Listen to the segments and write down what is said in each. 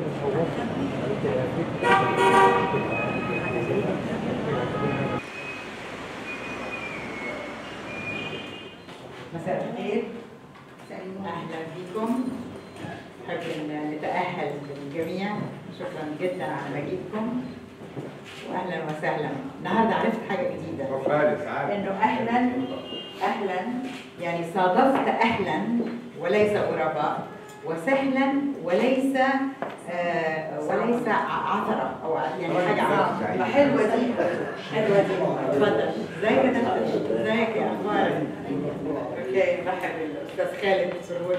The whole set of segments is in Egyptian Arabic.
مساء الخير اهلا بكم نحب إن نتاهل بالجميع شكرا جدا على مجيئكم واهلا وسهلا النهارده عرفت حاجه جديده فارس عارف انه اهلا اهلا يعني صادفت اهلا وليس غرباء وسهلا وليس آه وليس ع- عثره او يعني حاجه عثرة. حلوه دي حلوه دي اتفضل ازيك يا دكتور ازيك يا اخبارك اوكي رحب الاستاذ خالد سرور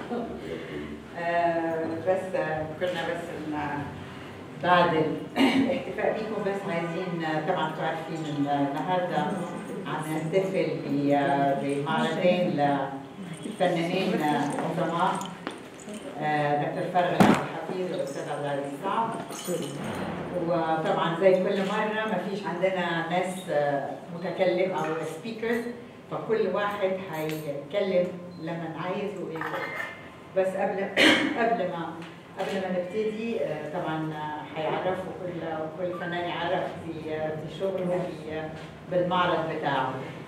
آه بس آه، كنا بس إن- بعد الاحتفاء بيكم بس عايزين آه، طبعا انتوا عارفين إن النهارده عم نحتفل ب- بمعرضين لفنانين آه، عظماء آه، دكتور فرغ عبد الحفيظ والاستاذ عبد العزيز صعب وطبعا زي كل مره ما فيش عندنا ناس آه، متكلم او سبيكرز فكل واحد هيتكلم لما عايز وياخد بس قبل قبل ما قبل ما نبتدي آه، طبعا آه، هيعرفوا كل كل فنان يعرف في آه، في شغله في آه، بالمعرض بتاعه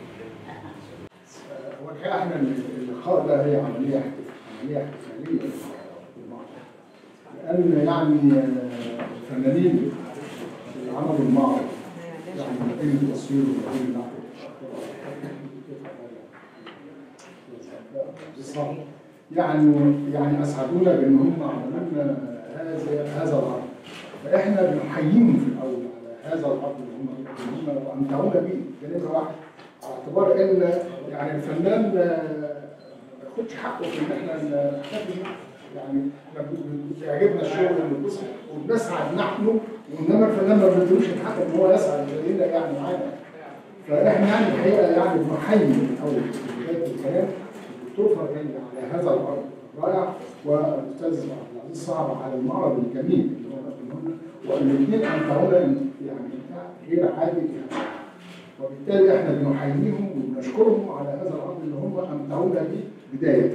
هو الحقيقه احنا اللقاء ده هي عمليه احتف- عمليه احتفاليه لان يعني آه، الفنانين اللي عملوا المعرض يعني ما بين التصوير وما بين النحت يعني يعني اسعدونا بان هم عملوا لنا هذا هذا العرض فاحنا بنحييهم في الاول على هذا العرض اللي هم اللي هم امتعونا بيه ده نمره واحد على اعتبار ان يعني الفنان آه، ما ياخدش حقه في ان احنا نحتفل معاه. يعني احنا ب- بيعجبنا الشغل ونبص وبنسعد نحن وانما الفنان ما بندلوش الحق ان هو يسعد زينا يعني معانا فاحنا يعني الحقيقه يعني بنحيي الاول في بدايه الكلام الدكتور فرجاني على هذا العرض الرائع والاستاذ عبد العزيز صعب على المعرض الجميل اللي هو قدمه لنا والاثنين امتعونا يعني امتاع غير عادي يعني وبالتالي احنا بنحييهم وبنشكرهم على هذا العرض اللي هم امتعونا به بدايه.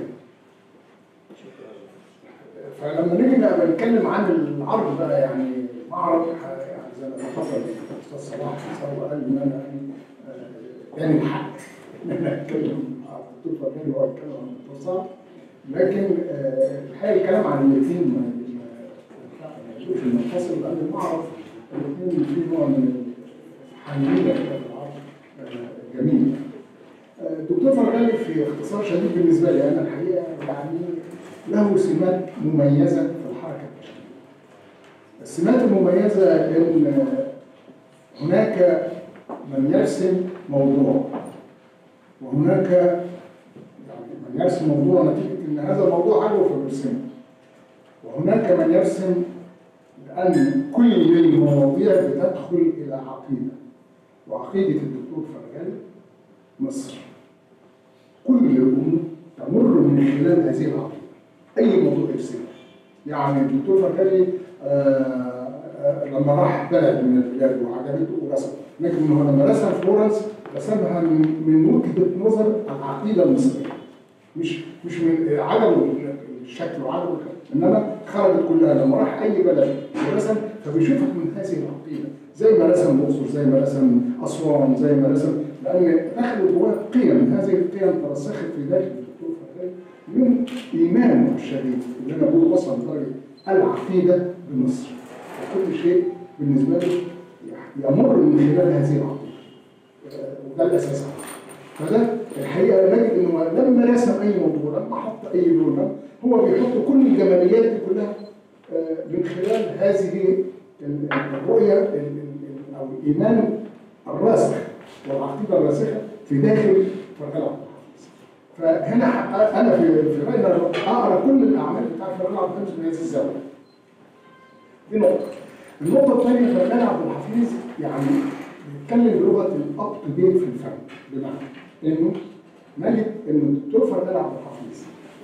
فلما نيجي بقى نتكلم عن العرض بقى يعني معرض ح- يعني زي ما تفضل الاستاذ صلاح سوى قال ان انا يعني آه، اداني الحق ان انا اتكلم مع الدكتور فرجاني وهو يتكلم عن الدكتور صعب لكن آه، الحقيقه الكلام عن الاثنين ما ما- ما يجوش المنفصل لان المعرض الاثنين فيه نوع من الحنيه كده في العرض آه، جميل. آه، الدكتور فرغالي في اختصار شديد بالنسبه لي انا الحقيقه يعني له سمات مميزه في الحركه التشكيليه. السمات المميزه ان هناك من يرسم موضوع وهناك يعني من يرسم موضوع نتيجه ان هذا الموضوع عجبه فبيرسمه. وهناك من يرسم لان كل المواضيع بتدخل الى عقيده وعقيده الدكتور فرغالي مصر كل الامور تمر من خلال هذه العقيده اي موضوع يرسمه يعني الدكتور فرغالي آه، آه، لما راح بلد من البلاد وعجبته ورسم لكن هو لما رسم فلورنس رسمها من من وجهه نظر العقيده المصريه مش مش من عجبه الشكل وعجبه الك- انما خرجت كلها لما راح اي بلد ورسم فبيشوفها من هذه العقيده زي ما رسم الاقصر زي ما رسم اسوان زي ما رسم لان دخل جواه قيم هذه القيم ترسخت في داخل الدكتور فرغالي من ايمانه الشديد اللي انا بقول وصل لدرجه العقيده بمصر كل شيء بالنسبه له يمر من خلال هذه العقيده آه، وده الاساس فده الحقيقه نجد انه لما رسم اي موضوع لما حط اي لون هو بيحط كل الجماليات دي كلها آه، من خلال هذه ال- الرؤيه ال- ال- ال- او الايمان الراسخ والعقيده الراسخه في داخل فرقه العقل فهنا ح- انا في في رايي إن أنا اقرا كل الاعمال بتاعت فرقه عبد الحفيظ من هذه الزاويه دي نقطه النقطه الثانيه فرقه عبد الحفيظ يعني بيتكلم بلغه الاب تو ديت في الفن بمعنى انه نجد ان الدكتور فرقه عبد الحفيظ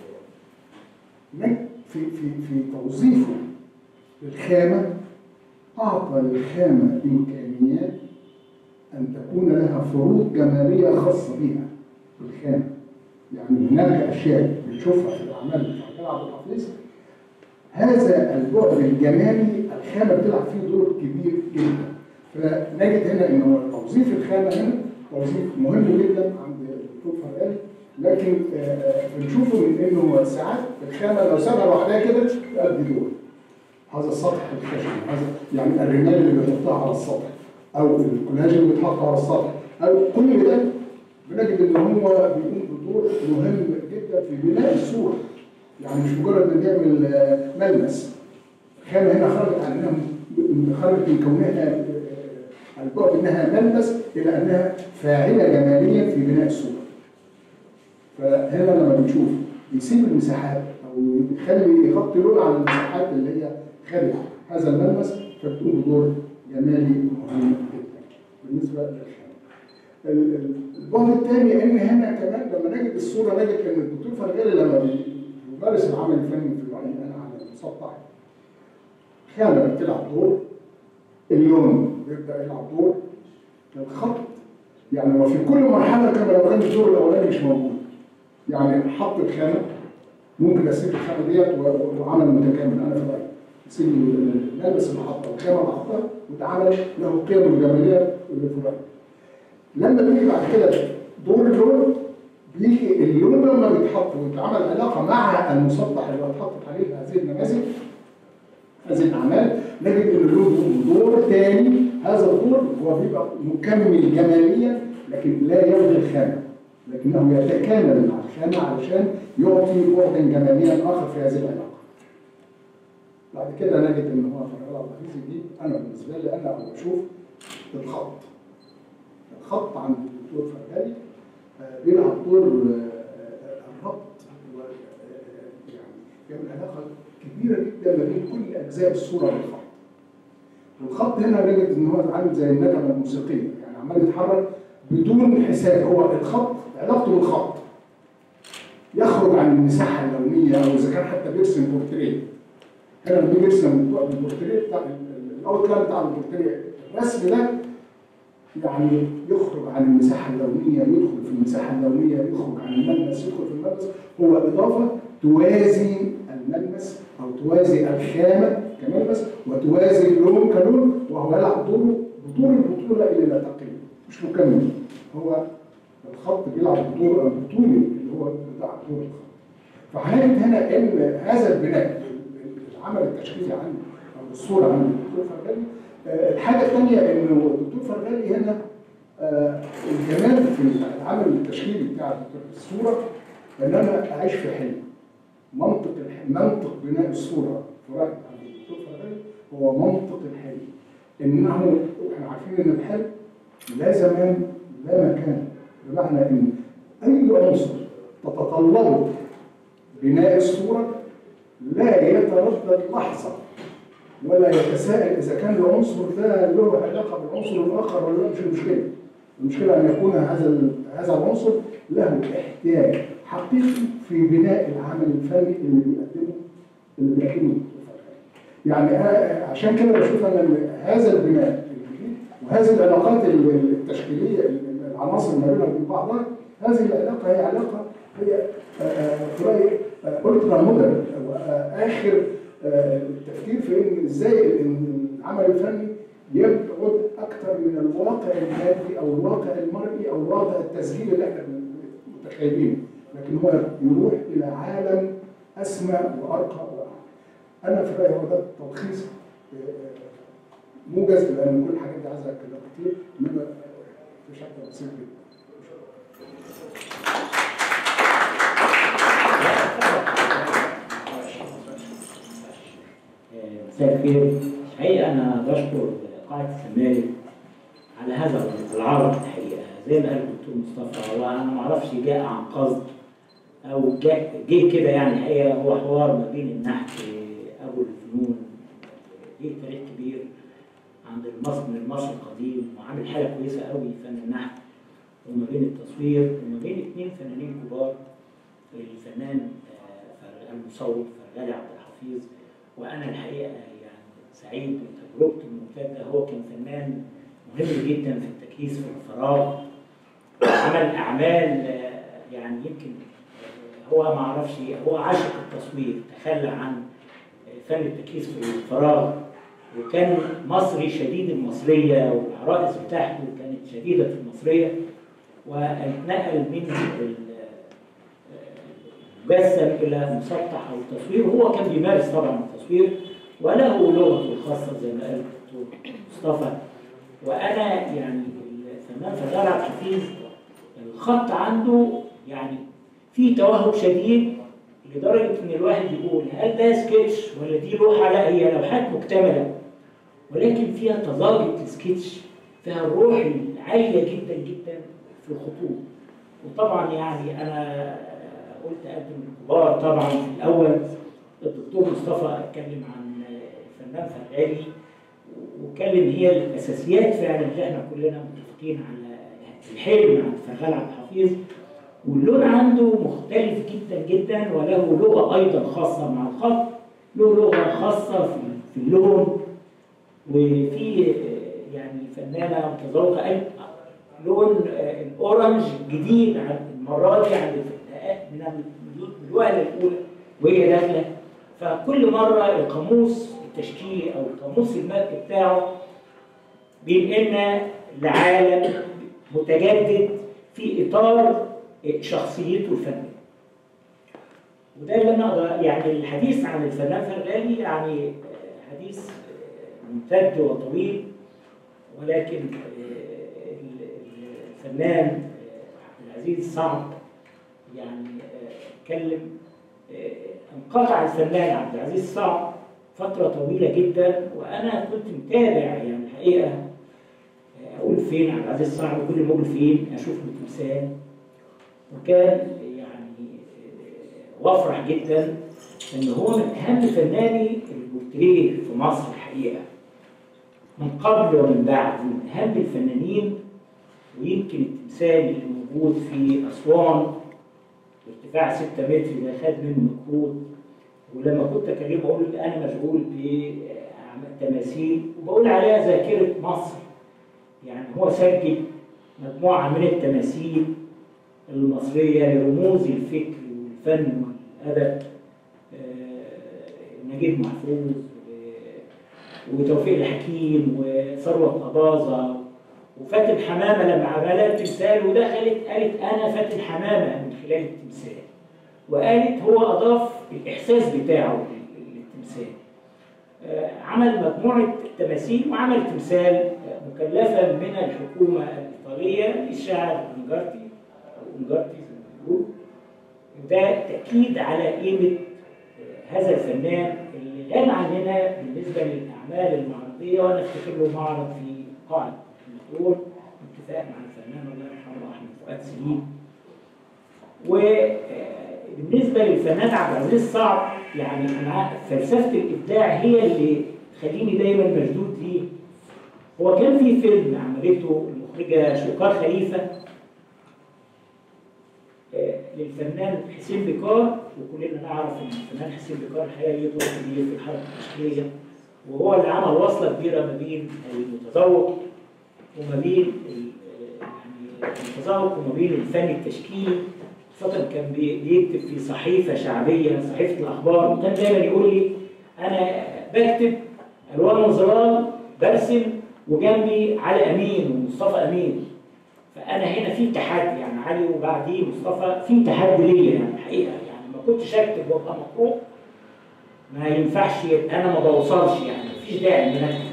نجد في في في توظيفه للخامه اعطى للخامه امكانيات ان تكون لها فروض جماليه خاصه بها الخامه يعني هناك اشياء بنشوفها في الاعمال بتاع عبد الحفيظ هذا البعد الجمالي الخامه بتلعب فيه دور كبير جدا فنجد هنا ان هو توظيف الخامه هنا توظيف مهم جدا عند الدكتور فرقاني لكن آه، آه، بنشوفه من انه ساعات الخامه لو سابها لوحدها كده تؤدي دور هذا السطح الخشن هذا يعني الرمال اللي بيحطها على السطح او الكولاجين اللي بيتحط على السطح او كل ده بنجد ان هو بيقوم بدور مهم جدا في بناء الصوره يعني مش مجرد ان نعمل آه، ملمس الخامه هنا خرجت عن انها م- خرجت من كونها آه، البعد انها ملمس الى انها فاعله جماليا في بناء الصوره فهنا لما بنشوف يسيب المساحات او يخلي يغطي لون على المساحات اللي هي خارج هذا الملمس فبتقوم بدور جمالي مهم جدا بالنسبه للخامه. ال- ال- البعد الثاني ان هنا كمان لما نجد الصوره نجد ان الدكتور فرجالي لما بي- بيمارس العمل الفني في الوعي انا على المسطح خامه بتلعب دور اللون بيبدا يلعب دور الخط يعني وفي كل مرحله كما لو كان الدور الاولاني مش موجود يعني حط الخامه ممكن اسيب الخامه ديت و- و- وعمل متكامل انا في رايي اسيب الملبس اللي حطه والخامه اللي حطها وتعمل له قيم الجماليه اللي في رايي لما بيجي بعد كده دور اللون بيجي اللون لما بيتحط ويتعمل علاقه مع المسطح اللي اتحطت عليه هذه النماذج هذه الاعمال نجد ان اللون له دور ثاني هذا الدور هو بيبقى مكمل جماليا لكن لا يلغي الخامه لكنه يتكامل مع الخامه علشان يعطي بعدا جماليا اخر في هذه العلاقه. بعد كده نجد ان هو في الرياضه الحديثه دي انا بالنسبه لي انا بشوف الخط. الخط عند الدكتور فرغالي آه، بيلعب دور آه، الربط و- آه، يعني بيعمل علاقه كبيره جدا ما بين كل اجزاء الصوره والخط. والخط هنا نجد ان هو عامل زي النغمه الموسيقيه يعني عمال يتحرك بدون حساب هو الخط علاقته بالخط يخرج عن المساحه اللونيه او اذا كان حتى بيرسم بورتريه هنا لما بيجي يرسم البورتريه بتاع الاوت لاين بتاع البورتريه الرسم ده يعني يخرج عن المساحه اللونيه يدخل في المساحه اللونيه يخرج عن الملمس يدخل في الملمس هو اضافه توازي الملمس او توازي الخامه كملمس وتوازي اللون كلون وهو يلعب دوره بدور البطوله الى لا تقل مش مكمل هو الخط بيلعب الدور البطولي اللي هو بتاع دور الخط فهنجد هنا ان هذا البناء العمل التشكيلي عنه او الصوره عند الدكتور فرغالي آه، الحاجه الثانيه انه الدكتور فرغالي هنا آه، الجمال في العمل التشكيلي بتاع الصوره ان انا اعيش في حلم منطق الح- منطق بناء الصوره في رايي عند الدكتور فرغالي هو منطق الحلم انه احنا عارفين ان الحلم لا زمان لا مكان بمعنى ان اي عنصر تتطلبه بناء الصوره لا يتردد لحظه ولا يتساءل اذا كان العنصر ده له علاقه بالعنصر الاخر ولا لا مش المشكله المشكله ان يكون هذا ال- هذا العنصر له احتياج حقيقي في بناء العمل الفني اللي بيقدمه اللي بيقدمه الدكتور فرحان. يعني آه، عشان كده بشوف ان هذا البناء الجديد وهذه العلاقات ال- التشكيليه ال- العناصر ما بينها وبين بعضها هذه العلاقه هي علاقه هي آه، آه، في رايي الترا مودرن واخر التفكير في ان ازاي إن العمل الفني يبعد اكثر من الواقع المادي او الواقع المرئي او الواقع التسجيلي اللي احنا متخيلينه لكن هو يروح الى عالم اسمى وارقى واعلى. انا في رايي هو ده تلخيص آه، موجز لان كل الحاجات دي عايزه كلام كتير انما آه، في شكل بسيط جدا. مساء الخير الحقيقه انا بشكر قاعه الزمالك على هذا العرض الحقيقه زي ما قال الدكتور مصطفى هو انا ما اعرفش جاء عن قصد او جاء جه كده يعني الحقيقه هو حوار ما بين النحت ابو الفنون ليه تاريخ كبير عند المصري من المصري القديم وعامل حاله كويسه قوي فن النحت وما بين التصوير وما بين اثنين فنانين كبار الفنان آه، فرغ- المصور فرغالي عبد الحفيظ وانا الحقيقه يعني سعيد بتجربته الممتازه هو كان فنان مهم جدا في التكييس في الفراغ عمل اعمال آه، يعني يمكن آه، هو ما اعرفش هو عاشق التصوير تخلى عن آه، فن التكييف في الفراغ وكان مصري شديد المصرية والعرائس بتاعته كانت شديدة المصرية واتنقل من ال- المجسم إلى مسطح أو التصوير هو كان بيمارس طبعا التصوير وله لغته الخاصة زي ما قال الدكتور مصطفى وأنا يعني الفنان فضال عبد الحفيظ الخط عنده يعني فيه توهج شديد لدرجة إن الواحد يقول هل ده سكتش ولا دي لوحة؟ لا هي لوحات مكتملة ولكن فيها تضاجة السكتش فيها الروح العالية جدا جدا في الخطوط وطبعا يعني أنا قلت أقدم الكبار طبعا في الأول الدكتور مصطفى اتكلم عن الفنان فرغالي واتكلم هي الأساسيات فعلا اللي احنا كلنا متفقين على الحلم عند فرغال عبد الحفيظ واللون عنده مختلف جدا جدا وله لغة أيضا خاصة مع الخط له لغة خاصة في في اللون وفي آه، يعني فنانة متذوقة قال لون آه، الأورنج جديد عن المرة دي عن الف- من ال- من الوهلة الأولى وهي داخلة فكل مرة القاموس التشكيلي أو القاموس المادي بتاعه بينقلنا لعالم متجدد في إطار شخصيته الفنية وده اللي انا اقدر يعني الحديث عن الفنان فرغالي يعني آه، حديث آه، ممتد وطويل ولكن آه، ال- ال- الفنان آه، عبد العزيز صعب يعني آه، اتكلم آه، انقطع الفنان عبد العزيز صعب فترة طويلة جدا وأنا كنت متابع يعني الحقيقة آه، أقول فين عبد العزيز صعب كل ما أقول فين أشوف له تمثال وكان يعني آه، وافرح جدا ان هو من اهم فناني البورتريه في مصر الحقيقه من قبل ومن بعد من اهم الفنانين ويمكن التمثال اللي موجود في اسوان ارتفاع 6 متر ده خد منه نقود ولما كنت اكلمه اقول له انا مشغول بتماثيل وبقول عليها ذاكره مصر يعني هو سجل مجموعه من التماثيل المصرية لرموز الفكر والفن والأدب آه، نجيب محفوظ و- وتوفيق الحكيم وثروة أباظة وفاتن حمامة لما عملت تمثال ودخلت قالت أنا فاتن حمامة من خلال التمثال وقالت هو أضاف الإحساس بتاعه للتمثال آه، عمل مجموعة تماثيل وعمل تمثال آه، مكلفا من الحكومة الإيطالية للشاعر أنجارتي أو أنجارتي زي ما بيقولوا وده تأكيد على قيمة آه، هذا الفنان اللي غاب عننا بالنسبة للأعمال المعرضية وأنا أفتكر له معرض في قاعة المطور باتفاق مع الفنان الله يرحمه أحمد فؤاد سليم وبالنسبة للفنان عبد العزيز صعب يعني أنا فلسفة الإبداع هي اللي تخليني دايما مشدود ليه هو كان في فيلم عملته المخرجة شوقار خليفة آه، للفنان حسين بكار وكلنا نعرف ان الفنان حسين بكار الحقيقه ليه دور كبير في الحركه التشكيليه وهو اللي عمل وصله كبيره ما بين المتذوق وما بين ال- يعني المتذوق وما بين الفن التشكيلي خاصة كان بي- بيكتب في صحيفة شعبية صحيفة الأخبار وكان دايما يقول لي أنا بكتب ألوان وظلال برسم وجنبي علي أمين ومصطفى أمين فأنا هنا في تحدي يعني علي وبعديه مصطفى في تحدي ليا يعني الحقيقة يعني ما كنتش أكتب وأبقى مقروء ما ينفعش يبقى أنا ما بوصلش يعني مفيش داعي إن أنا أكتب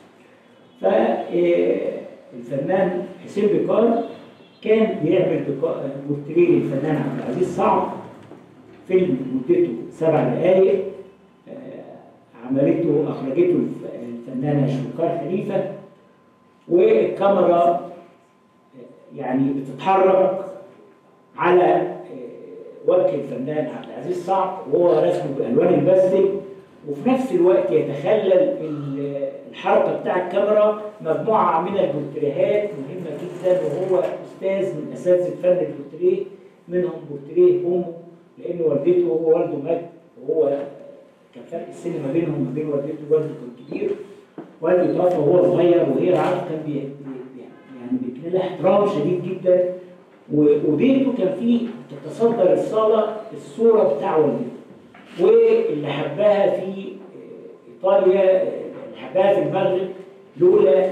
يعني فالفنان حسين بكار كان بيعمل بكا- بورتريه للفنان عبد العزيز صعب فيلم مدته سبع دقائق آه، عملته اخرجته الف- الفنانه شوكار خليفه والكاميرا آه، يعني بتتحرك على آه، وجه الفنان عبد العزيز صعب وهو رسمه بالوان الباستل وفي نفس الوقت يتخلل ال- الحركه بتاع الكاميرا مجموعه من البورتريهات مهمه جدا وهو استاذ من اساتذه فن البورتريه منهم بورتريه امه لان والدته هو والده مات وهو كان فرق السن ما بينهم وما بين والدته والده كان كبير والده توفى وهو صغير وهي رعاته كان بي بي- يعني بيكون لها احترام شديد جدا و- وبيته كان فيه تتصدر الصاله الصوره بتاع والدته واللي حبها في ايطاليا الحبايه في المغرب لولا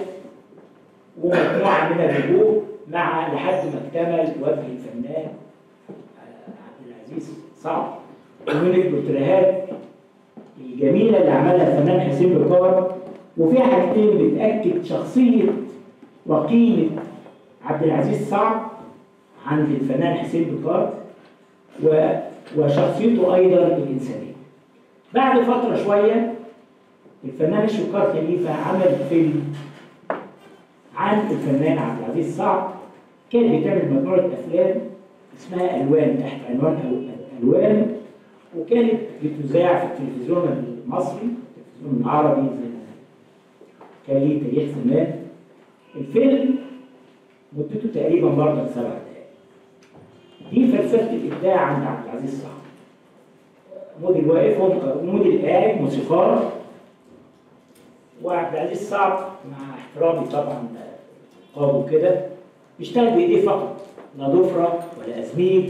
ومجموعه من الرجوع مع لحد ما اكتمل وجه الفنان آه، عبد العزيز صعب ومن البورتريهات الجميله اللي عملها الفنان حسين بكار وفيها حاجتين بتاكد شخصيه وقيمه عبد العزيز صعب عند الفنان حسين بكار و- وشخصيته ايضا الانسانيه. بعد فتره شويه الفنان الشكار خليفه عمل فيلم عن الفنان عبد العزيز صعب كان بيتعمل مجموعه افلام اسمها الوان تحت عنوان أل- الوان وكانت بتذاع في التلفزيون المصري التلفزيون العربي زي ما كان ليه تاريخ زمان الفيلم مدته تقريبا برضه سبع دقائق دي فلسفه الابداع عند عبد العزيز صعب موديل واقف وموديل قاعد موسيقار وعبد العزيز صعب مع احترامي طبعا قابه كده بيشتغل بايديه فقط لا ضفره ولا ازميل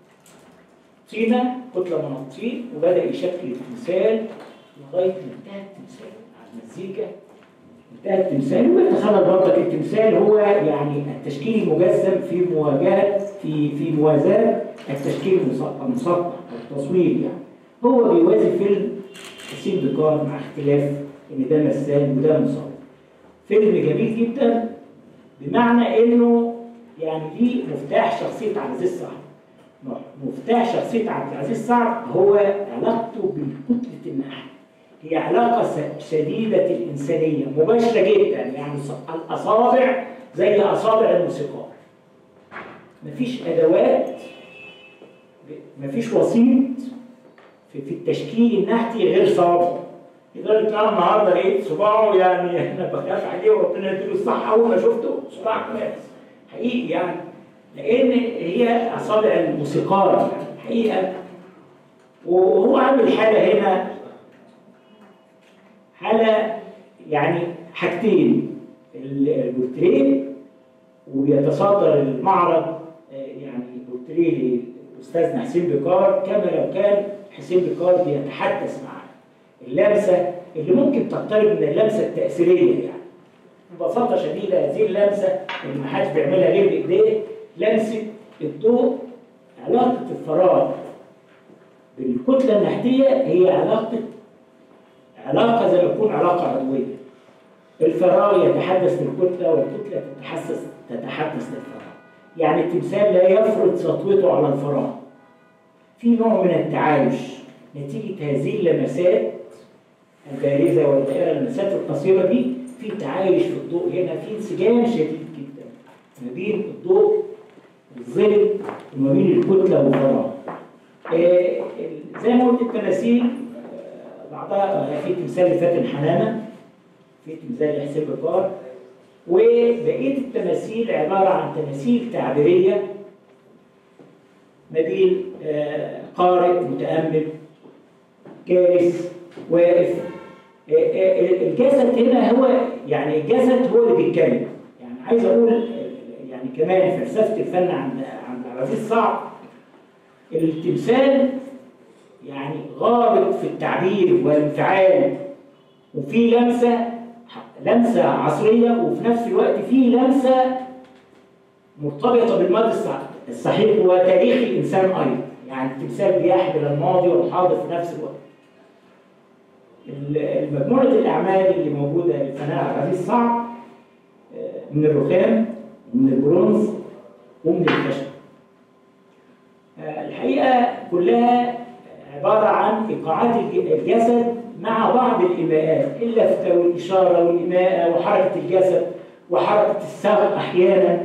طينه كتله من الطين وبدا يشكل التمثال لغايه ما انتهى التمثال على المزيكا انتهى التمثال ويتخيل برضك التمثال هو يعني التشكيل المجسم في مواجهه في في موازاه التشكيل المسطح المسطح او التصوير يعني هو بيوازي فيلم حسين بكار مع اختلاف ان ده مثال وده مصور فيلم جميل جدا بمعنى انه يعني دي مفتاح شخصيه عبد العزيز صعب مفتاح شخصيه عبد العزيز صعب هو علاقته بالكتله النحل هي علاقه س- شديده الانسانيه مباشره جدا يعني ص- الاصابع زي اصابع الموسيقار مفيش ادوات ب- مفيش وسيط في, في التشكيل النحتي غير صابع لذلك انا النهارده لقيت صباعه يعني انا بخاف عليه وربنا يديله الصحه اول ما شفته صباع كويس حقيقي يعني لان هي اصابع الموسيقار يعني حقيقه وهو عامل حاله هنا حاله يعني حاجتين ال- البورتريه وبيتصدر المعرض آه، يعني بورتريه لاستاذنا حسين بكار كما لو كان حسين بكار بيتحدث معاه اللمسه اللي ممكن تقترب من اللمسه التاثيريه يعني ببساطه شديده هذه اللمسه اللي ما حدش بيعملها غير بايديه لمسه الضوء علاقه الفراغ بالكتله النحتيه هي علاقه علاقه زي ما تكون علاقه عضويه الفراغ يتحدث للكتله والكتله تتحسس تتحدث للفراغ يعني التمثال لا يفرض سطوته على الفراغ في نوع من التعايش نتيجه هذه اللمسات البارزه والدائره اللمسات القصيره دي في تعايش في الضوء هنا في انسجام شديد جدا ما بين الضوء والظل وما بين الكتله والفراغ آه، زي ما قلت التماثيل آه، بعضها في تمثال لفاتن حنانه في تمثال لحسين بكار وبقيه التماثيل عباره عن تماثيل تعبيريه ما بين آه، قارئ متامل جالس واقف آه، آه، الجسد هنا هو يعني الجسد هو اللي بيتكلم يعني عايز اقول آه، يعني كمان فلسفه الفن عند عند عبد العزيز صعب التمثال يعني غارق في التعبير والانفعال وفي لمسه لمسه عصريه وفي نفس الوقت في لمسه مرتبطه بالماضي الصح- الصحيح وتاريخ الانسان ايضا يعني التمثال بيحمل الماضي والحاضر في نفس الوقت ال- مجموعه الاعمال اللي موجوده للفنان عبد العزيز صعب آه، من الرخام ومن البرونز ومن الخشب آه، الحقيقه كلها عباره عن ايقاعات الج- الجسد مع بعض الايماءات اللفته والاشاره والايماءه وحركه الجسد وحركه الساق احيانا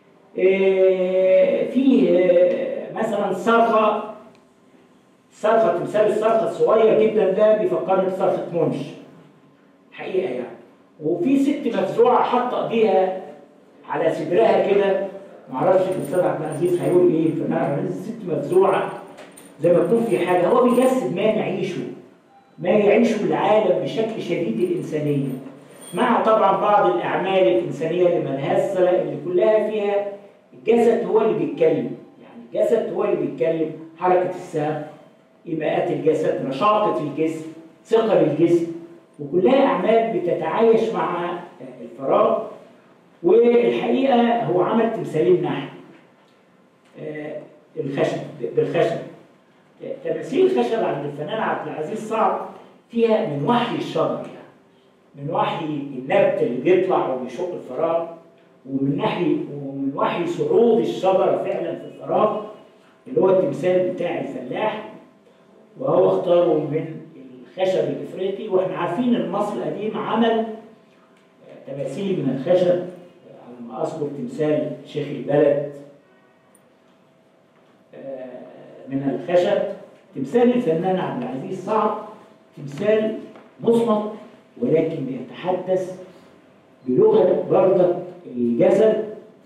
آه، فيه آه، مثلا صرخه صرخه تمثال الصرخه الصغير جدا ده بيفكرني بصرخه منش حقيقه يعني وفي ست مفزوعه حاطه ايديها على صدرها كده معرفش الاستاذ عبد العزيز هيقول ايه فانا عبد العزيز ست مفزوعه زي ما يكون في حاجه هو بيجسد ما نعيشه ما يعيشه العالم بشكل شديد الانسانيه مع طبعا بعض الاعمال الانسانيه اللي ملهاش صله اللي كلها فيها الجسد هو اللي بيتكلم يعني الجسد هو اللي بيتكلم حركه الساق ايماءات الجسد رشاقه الجسم ثقل الجسم وكلها اعمال بتتعايش مع الفراغ والحقيقه هو عمل تمثالين نحت آه، الخشب بالخشب آه، تماثيل الخشب عند الفنان عبد العزيز صعب فيها من وحي الشجر يعني من وحي النبت اللي بيطلع وبيشق الفراغ ومن ناحيه ومن وحي صعود الشجره فعلا في الفراغ اللي هو التمثال بتاع الفلاح وهو اختاره من الخشب الافريقي واحنا عارفين ان مصر القديم عمل آه، تماثيل من الخشب آه، على ما اذكر تمثال شيخ البلد آه، من الخشب تمثال الفنان عبد العزيز صعب تمثال مصمت ولكن بيتحدث بلغه برضه الجسد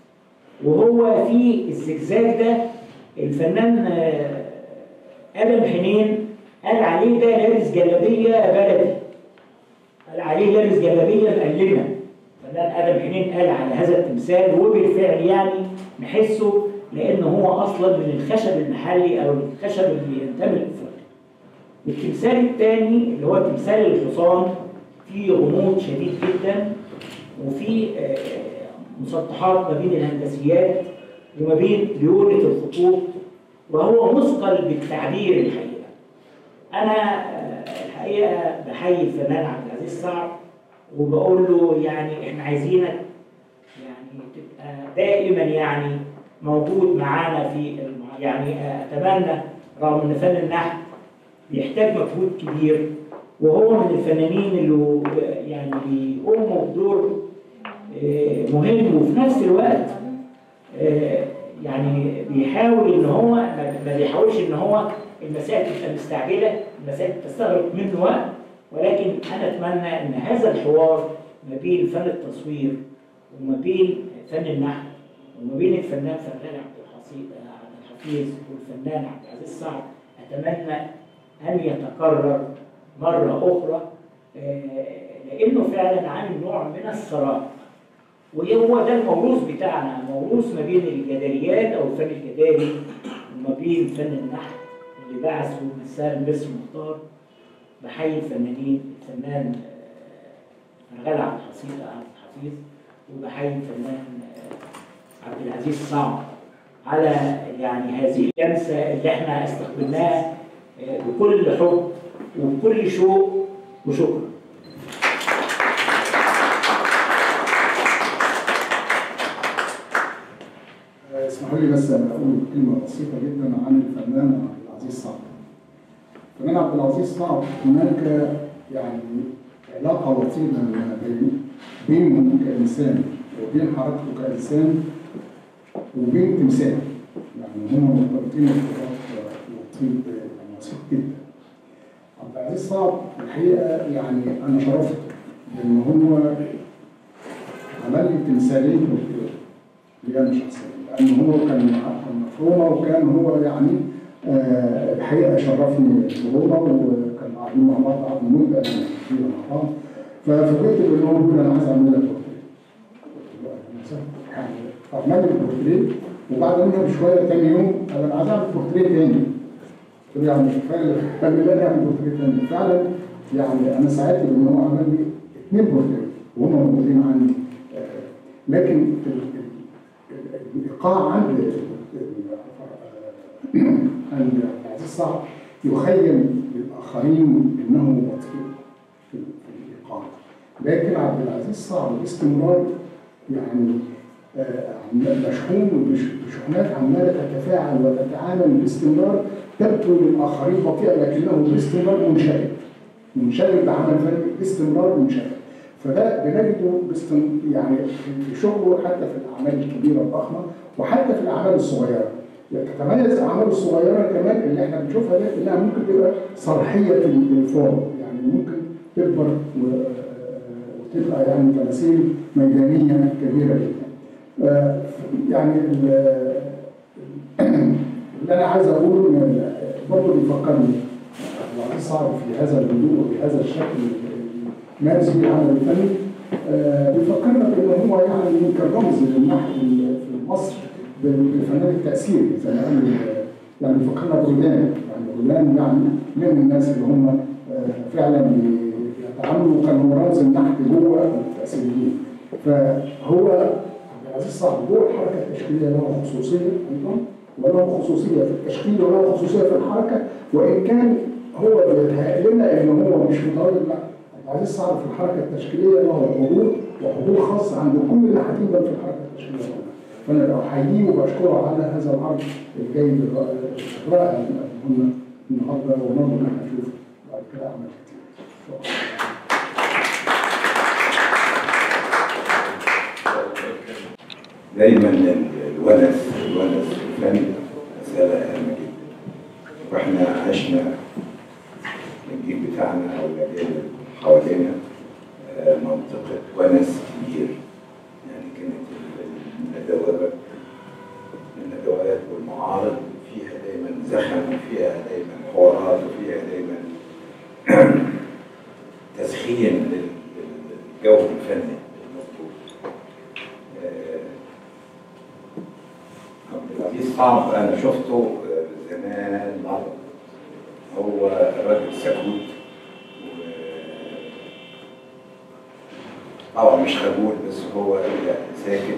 وهو في الزجزاج ده الفنان آه، ادم حنين قال عليه ده لابس جلابيه بلدي قال عليه لابس جلابيه مقلمه فنان ادم حنين قال على هذا التمثال وبالفعل يعني نحسه لان هو اصلا من الخشب المحلي او الخشب اللي ينتمي لافريقيا. التمثال الثاني اللي هو تمثال الحصان فيه غموض شديد جدا وفي آه، مسطحات ما بين الهندسيات وما بين ليونة الخطوط وهو مثقل بالتعبير الحقيقة. أنا آه، الحقيقة بحيي الفنان عبد العزيز صعب وبقول له يعني إحنا عايزينك يعني تبقى دائما يعني موجود معانا في الم... يعني آه، أتمنى رغم إن فن النحت بيحتاج مجهود كبير وهو من الفنانين اللي آه، يعني بيقوموا بدور آه، مهم وفي نفس الوقت آه، يعني بيحاول ان هو ما ما بيحاولش ان هو المسائل تبقى مستعجله، المسائل تستغرق منه وقت ولكن انا اتمنى ان هذا الحوار ما بين فن التصوير وما بين فن النحت وما بين الفنان فرغاني عبد الحفيظ عبد الحفيظ والفنان عبد العزيز صعب اتمنى ان يتكرر مره اخرى آه، لانه فعلا عامل نوع من الثراء وهو ده الموروث بتاعنا موروث ما بين الجداريات او الفن الجداري وما بين فن النحت اللي بعثه مثال مصر مختار بحيي الفنانين الفنان آه، فرغال عبد الحفيظ عبد الحفيظ وبحيي الفنان آه، عبد العزيز صعب على يعني هذه اللمسه اللي احنا استقبلناها آه، بكل حب وبكل شوق وشكر اسمحوا لي بس انا اقول كلمه بسيطه جدا عن الفنان عبد العزيز صعب. الفنان عبد العزيز صعب هناك يعني علاقه وطيده ما بين بينه كانسان وبين حركته كانسان وبين تمثال. يعني هم مرتبطين ارتباط لطيف يعني وثيق جدا. عبد العزيز صعب الحقيقه يعني انا شرفت بان هو عمل لي تمثالين دكتور لي انا شخصيا لان هو كان كان في روما وكان هو يعني آه، الحقيقه شرفني في روما وكان قاعدين مع بعض قعدنا مده كبيره مع بعض ففوجئت بان هو بيقول انا عايز اعمل لك بورتريه. قلت له يعني عمل لي البورتريه وبعد منها بشويه تاني يوم قال انا عايز اعمل بورتريه تاني. قلت له يعني مش فاهم قال لي لا اعمل بورتريه تاني فعلا يعني انا سعدت بان هو عمل لي اثنين بورتريه وهم موجودين عندي آه، لكن ال- ال- ال- الايقاع عند عند عبد العزيز صعب يخيل للاخرين انه بطيء في في الايقاع لكن عبد العزيز صعب باستمرار يعني آه، عم- مشحون بش- بشحنات عماله تتفاعل وتتعامل باستمرار تبدو للاخرين بطيئه لكنه باستمرار منشغل منشغل بعمل فني باستمرار منشغل فده بنجده باستم... يعني في شغله حتى في الاعمال الكبيره الضخمه وحتى في الاعمال الصغيره يعني تتميز الاعمال الصغيره كمان اللي احنا بنشوفها ده انها ممكن تبقى صرحيه الفورم يعني ممكن تكبر و- وتبقى يعني تماثيل ميدانيه كبيره جدا. آه، يعني ال- اللي انا عايز اقوله ان برضه بيفكرني عبد العزيز صعب في هذا الهدوء وبهذا الشكل مارس به العمل الفني آه، بيفكرنا بان هو يعني يمكن رمز للنحت في مصر بالفنان التاثيري زي ما قال يعني بيفكرنا بغلان يعني غلان يعني من الناس اللي هم آه، فعلا بي- عمله كان هو رمز النحت جوه التأثيريين فهو عبد العزيز صعب جوه الحركة التشكيلية له خصوصية أيضا وله خصوصية في التشكيل وله خصوصية في الحركة وإن كان هو بيتهيأ لنا إن هو مش متواجد لا عبد العزيز صعب في الحركة التشكيلية له حضور وحضور خاص عند كل الناحيتين بل في الحركة التشكيلية فأنا بحييه وبشكره على هذا العرض الجيد الرائع اللي قدمه لنا النهارده ونرجو ان احنا نشوف بعد كده اعمال كتير. شكرا. دايما ال- الونس الونس في الفن مسألة هامة جدا واحنا عشنا الجيل بتاعنا او الاجيال اللي حوالينا آه، منطقة ونس كبير يعني كانت ال- الندوات الندوات والمعارض فيها دايما زخم وفيها دايما حوارات وفيها دايما تسخين لل- للجو الفني المطلوب آه، عبد العزيز صعب انا شفته آه، زمان مره هو راجل سكوت و- طبعا مش خجول بس هو لا، ساكت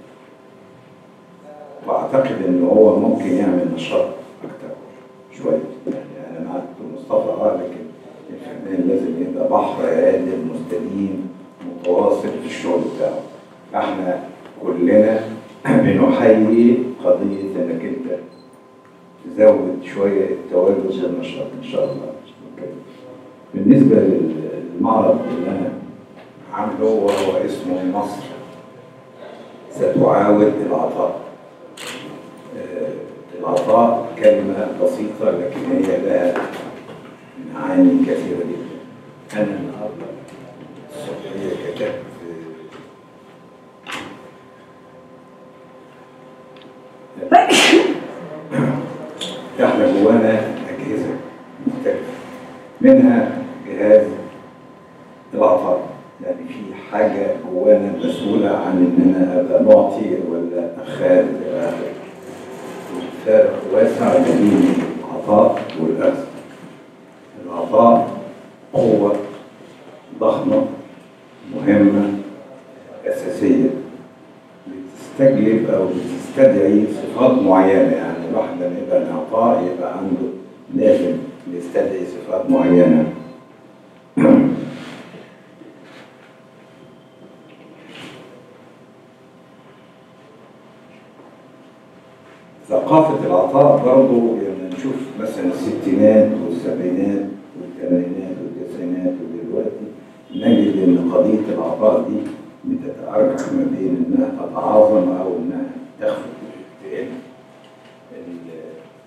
واعتقد ان هو ممكن يعمل نشاط اكتر شويه يعني انا مع دكتور مصطفى اه لكن الفنان لازم يبقى بحر هادئ مستديم متواصل في الشغل بتاعه احنا كلنا بنحيي قضيه انك انت تزود شويه التواجد والنشاط ان شاء الله أوكي. بالنسبه للمعرض اللي انا عامله وهو اسمه مصر ستعاود العطاء آه، العطاء كلمة بسيطة لكن هي لها معاني كثيرة جدا أنا النهاردة الصبحية كتبت آه، احنا جوانا أجهزة مختلفة منها جهاز العطاء يعني في حاجة جوانا مسؤولة عن إن أنا أبقى معطي ولا أخاذ إلى آخره. فرق واسع بين العطاء والأخذ. العطاء قوة ضخمة مهمة أساسية بتستجلب أو بتستدعي صفات معينة يعني الواحد لما يبقى العطاء يبقى عنده لازم يستدعي صفات معينة ثقافة العطاء برضو لما نشوف مثلا الستينات والسبعينات والثمانينات والتسعينات ودلوقتي نجد ان قضية العطاء دي بتتأرجح ما بين انها تتعاظم او انها تخفت تقل. ال-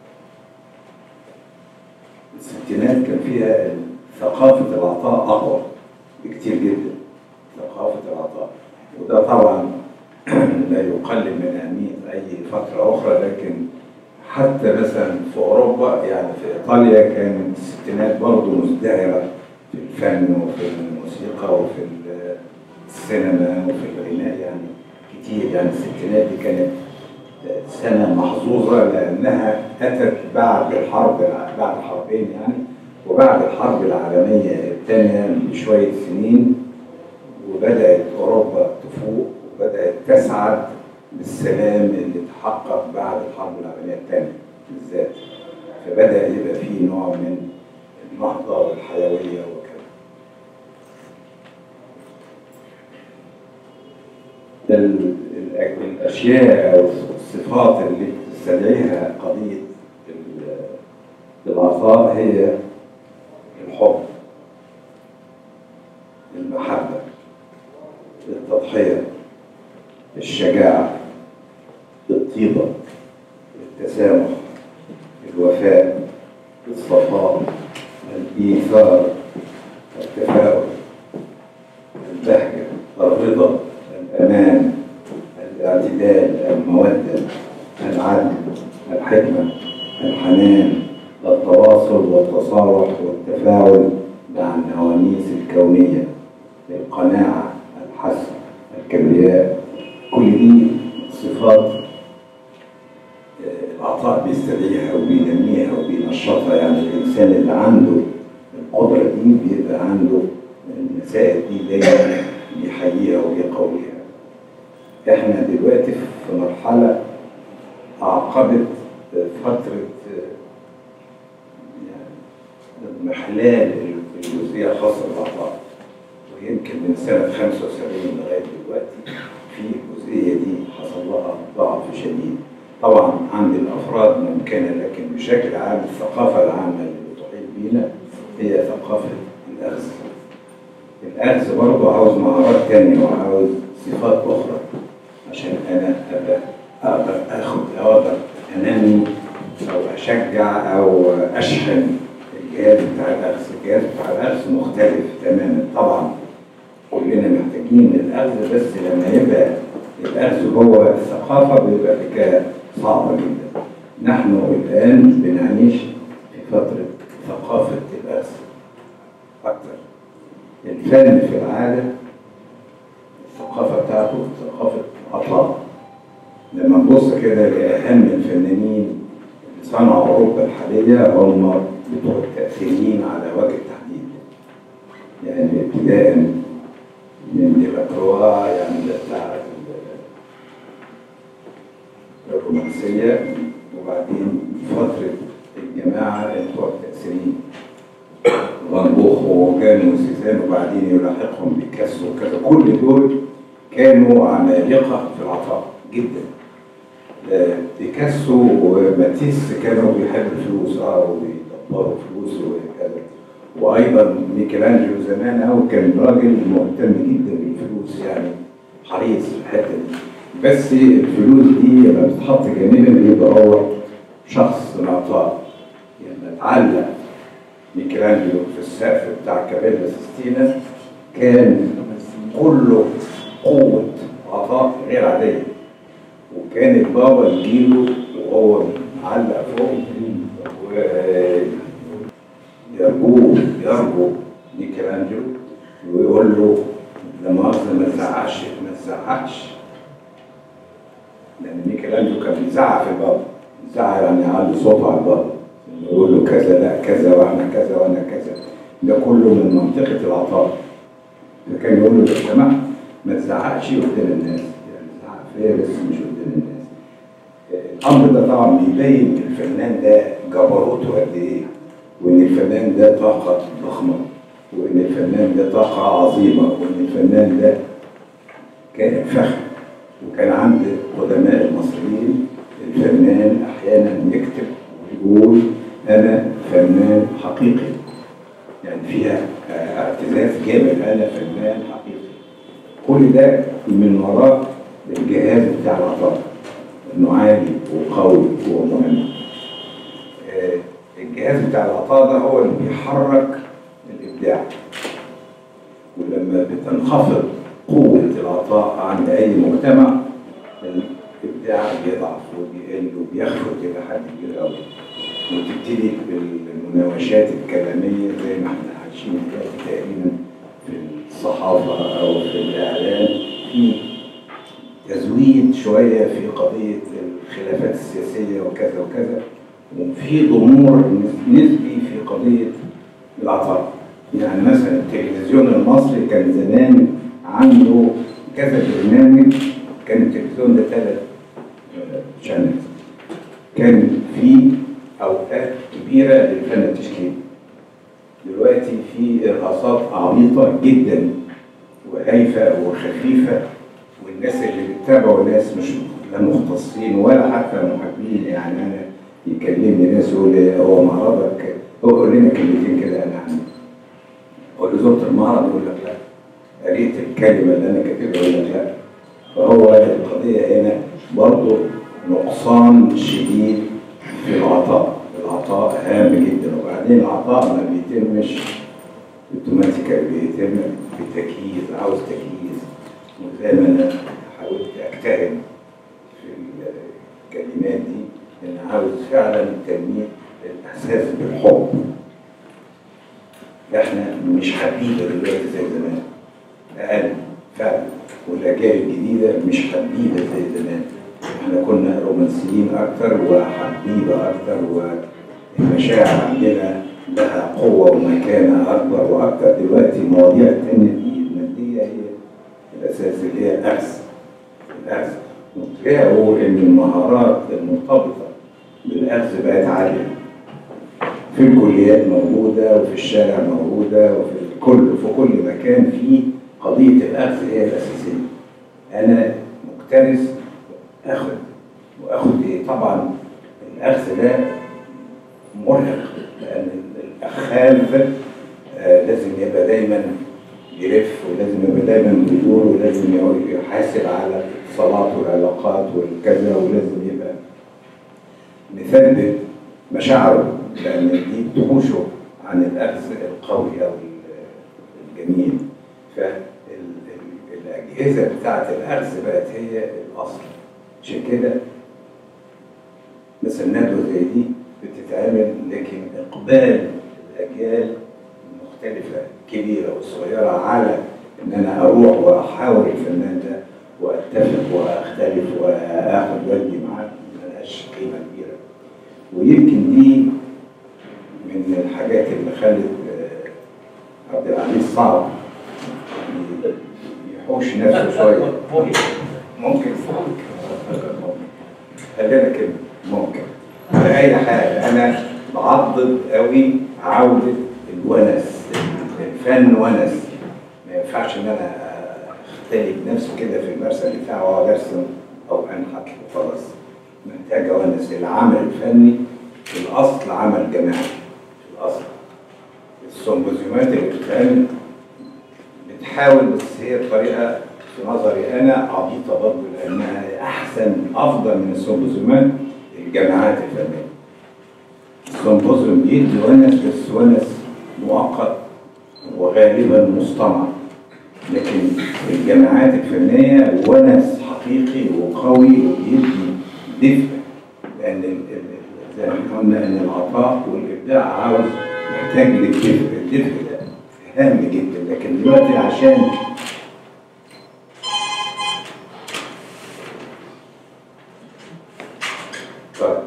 الستينات كان فيها ثقافة العطاء أقوى بكتير جدا ثقافة العطاء وده طبعا لا يقلل من أهمية أي فترة أخرى لكن حتى مثلا في أوروبا يعني في إيطاليا كان الستينات برضه مزدهرة في الفن وفي الموسيقى وفي ال- السينما وفي الغناء يعني كتير يعني الستينات دي كانت سنة محظوظة لأنها أتت بعد الحرب بعد حربين يعني وبعد الحرب العالمية الثانية بشوية سنين وبدأت أوروبا تفوق وبدأت تسعد بالسلام اللي تحقق بعد الحرب العالمية الثانية بالذات فبدأ يبقى فيه نوع من النهضة والحيوية وكذا ال- ال- الأشياء أو الصفات اللي تستدعيها قضية ال- العطاء هي الحب المحبة التضحية الشجاعة الطيبة التسامح الوفاء الصفاء الإيثار التفاؤل البهجة الرضا الأمان الاعتدال المودة العدل الحكمة الحنان التواصل والتصالح والتفاعل مع النواميس الكونية القناعة الحسن الكبرياء كل دي صفات آه، العطاء بيستدعيها وبينميها وبينشطها يعني الإنسان اللي عنده القدرة دي بيبقى عنده المسائل دي دايما بيحييها وبيقويها احنا دلوقتي في مرحلة أعقبت فترة يعني اضمحلال الجزئية الخاصة بالعطاء ويمكن من سنة 75 لغاية دلوقتي في الجزئية دي حصل لها ضعف شديد طبعا عند الأفراد ممكنة لكن بشكل عام الثقافة العامة اللي بتحيط بينا هي ثقافة الأخذ الأخذ برضه عاوز مهارات تانية وعاوز صفات أخرى عشان أنا أبقى أقدر آخد أو أقدر أنمي أو أشجع أو أشحن الجهاز بتاع الأخذ الجهاز بتاع الأخذ مختلف تماما طبعا كلنا محتاجين الأخذ بس لما يبقى الأخذ هو الثقافة بيبقى حكاية صعبة جدا نحن الآن بنعيش في فترة ثقافة الأخذ أكثر الفن في العادة الثقافة بتاعته ثقافة عطاء لما نبص كده لأهم الفنانين اللي صنعوا أوروبا الحالية هم بتوع التأثيريين على وجه التحديد يعني ابتداء من ديلاكروا يعني ده بتاع الرومانسية وبعدين فترة الجماعة بتوع التأثيريين فان جوخ وكانوا سيزان وبعدين يلاحقهم بيكاسو وكذا كل دول كانوا عمالقة في العطاء جدا آه، بيكاسو وماتيس كانوا بيحبوا الفلوس اه وبيدبروا فلوس وكذا وايضا ميكелانجلو زمان قوي كان راجل مهتم جدا بالفلوس يعني حريص في الحته دي بس الفلوس دي لما بتتحط جانبا بيبقى هو شخص العطاء يعني اتعلق ميكелانجلو في السقف بتاع كابيلا سيستينا كان كله قوة عطاء غير عادية وكان البابا يجيله وهو معلق فوق ويرجوه يرجو ميكелانجلو ويقول له لا مؤاخذة ما تزعقش ما تزعقش لأن ميكелانجلو كان بيزعق في البابا يزعق يعني يعلي صوته على البابا يقول له كذا لا كذا واحنا كذا وانا كذا ده كله من منطقة العطاء فكان يقول له لو سمحت ما تزعقش قدام الناس يعني تزعق فيا بس مش قدام الناس الامر ده طبعا بيبين الفنان ده جبروته قد ايه وان الفنان ده طاقه ضخمه وان الفنان ده طاقه عظيمه وان الفنان ده كان فخم وكان عند قدماء المصريين الفنان احيانا يكتب ويقول انا فنان حقيقي يعني فيها آه، اعتزاز جامد انا فنان حقيقي كل ده من وراء الجهاز بتاع العطاء انه عالي وقوي ومهم آه، الجهاز بتاع العطاء ده هو اللي بيحرك الابداع ولما بتنخفض قوة العطاء عند أي مجتمع الإبداع بيضعف وبيقل وبيخفت إلى حد كبير أوي وتبتدي بالمناوشات الكلامية زي ما احنا عايشين دلوقتي تقريبا في الصحافة أو في الإعلام في تزويد شوية في قضية الخلافات السياسية وكذا وكذا وفي ضمور نسبي في قضية العطاء يعني مثلا التلفزيون المصري كان زمان عنده كذا برنامج كان التلفزيون ده ثلاث شانلز كان في اوقات كبيره للفن التشكيلي دلوقتي في ارهاصات عميقه جدا وهايفه وخفيفه والناس اللي بيتابعوا ناس مش لا مختصين ولا حتى محبين يعني انا يكلمني ناس يقول لي هو معرضك هو قول لنا كلمتين كده انا عنه اقول له زرت المعرض يقول لك لا قريت الكلمه اللي انا كاتبها يقول لك لا فهو القضيه هنا برضه نقصان شديد في العطاء العطاء هام جدا وبعدين العطاء ما بيتمش اوتوماتيكال بيتم بتجهيز عاوز تجهيز وزي ما انا حاولت اجتهد في الكلمات دي ان عاوز فعلا تنميه الاحساس بالحب احنا مش حبيبه دلوقتي زي زمان اقل فعلا والاجيال الجديده مش حبيبه زي زمان احنا كنا رومانسيين اكتر وحبيبه اكتر والمشاعر عندنا لها قوة ومكانة أكبر وأكتر دلوقتي مواضيع التانية دي المادية هي الأساس اللي هي الأخذ الأخذ وتلاقوا إن المهارات المرتبطة بالأخذ بقت عالية في الكليات موجودة وفي الشارع موجودة وفي الكل في كل مكان في قضية الأخذ هي الأساسية أنا مكترث آخد وآخد إيه طبعا الأخذ ده مرهق لأن الأخاذ آه، لازم يبقى دايما يلف ولازم يبقى دايما بيدور ولازم يحاسب على الاتصالات والعلاقات والكذا ولازم يبقى مثبت مشاعره لأن دي تحوشه عن الأخذ القوي أو الجميل فالأجهزة بتاعة الأخذ بقت هي الأصل عشان كده مثلا ندوة زي دي بتتعمل لكن إقبال الأجيال مختلفة كبيرة وصغيرة على إن أنا أروح وأحاور الفنان ده وأتفق وأختلف وآخد ودي معاه ملهاش قيمة كبيرة ويمكن دي من الحاجات اللي خلت آه، عبد العزيز صعب ي- يحوش نفسه شوية ممكن خلينا كده ممكن على اي حال انا بعضد قوي عوده الونس الفن ونس ما ينفعش ان انا اختلي بنفسي كده في المرسم بتاعي واقعد ارسم او انحت وخلاص محتاجه ونس العمل الفني في الاصل عمل جماعي في الاصل السمبوزيومات اللي بتتعمل بتحاول بس هي الطريقه في نظري انا عبيطه برضه لانها احسن افضل من السمبوزيومات الجامعات الفنيه. السمبوزيوم بيدي ونس بس ونس مؤقت وغالبا مصطنع لكن الجامعات الفنيه ونس حقيقي وقوي وبيدي دفء لان ال- ال- زي ما قلنا ان العطاء والابداع عاوز محتاج للدفء الدفء ده هام جدا لكن دلوقتي عشان طيب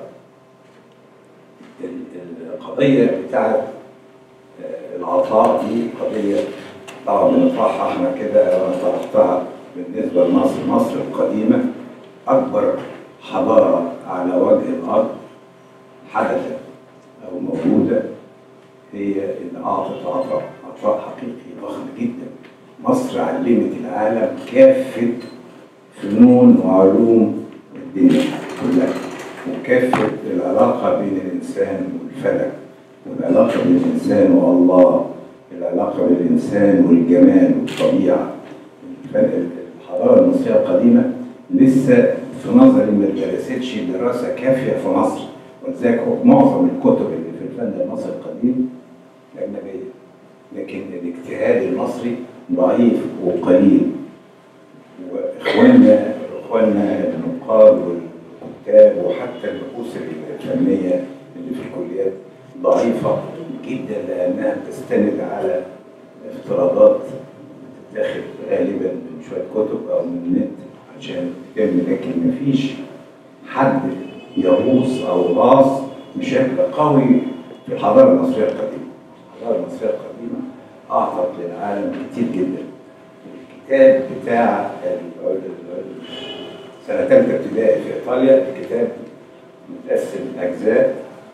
ال- القضية بتاعت آه، العطاء دي قضية طبعا بنطرحها احنا كده انا طرحتها بالنسبة لمصر مصر القديمة أكبر حضارة على وجه الأرض حدثت أو موجودة هي اللي أعطت عطاء عطاء حقيقي ضخم جدا مصر علمت العالم كافة فنون وعلوم الدنيا كلها وكافة العلاقة بين الإنسان والفلك والعلاقة بين الإنسان والله العلاقة بين الإنسان والجمال والطبيعة الفرق- الحضارة المصرية القديمة لسه في نظري ما درستش دراسة كافية في مصر ولذلك هو معظم الكتب اللي في الفن المصري القديم أجنبية لكن الاجتهاد المصري ضعيف وقليل واخواننا اخواننا النقاد والكتاب وحتى البحوث الفنيه اللي في الكليات ضعيفه جدا لانها تستند على افتراضات تتاخد غالبا من شويه كتب او من النت عشان تتم لكن مفيش حد يغوص او غاص بشكل قوي في الحضاره المصريه القديمه. الحضاره المصريه القديمه اعطت للعالم كتير جدا. الكتاب بتاع ال- ال- سنة تالتة ابتدائي في إيطاليا الكتاب متقسم أجزاء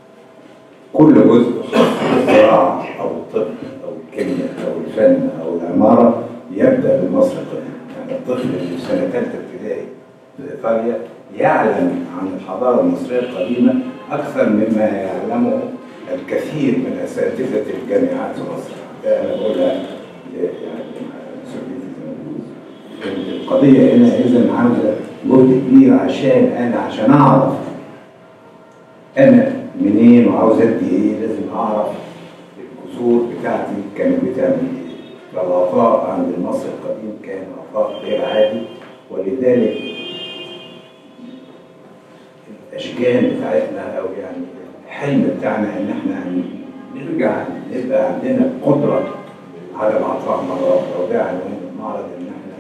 كل جزء خاص بالزراعة أو الطب أو الكيمياء أو الفن أو العمارة يبدأ بمصر القديمة يعني الطفل اللي في سنة تالتة ابتدائي في إيطاليا يعلم عن الحضارة المصرية القديمة أكثر مما يعلمه الكثير من أساتذة الجامعات في مصر ده أنا بقولها ل- يعني مسؤوليتي زي ما بيقولوا. القضية هنا إذا عاوزة جهد كبير عشان أنا عشان أعرف أنا منين وعاوز أدي إيه لازم أعرف الجذور بتاعتي كانت بتعمل إيه. فالعطاء عند المصري القديم كان عطاء غير عادي ولذلك الأشجان بتاعتنا أو يعني الحلم بتاعنا إن إحنا نرجع يبقى عندنا قدرة على العطاء مرة أخرى وده عنوان المعرض إن إحنا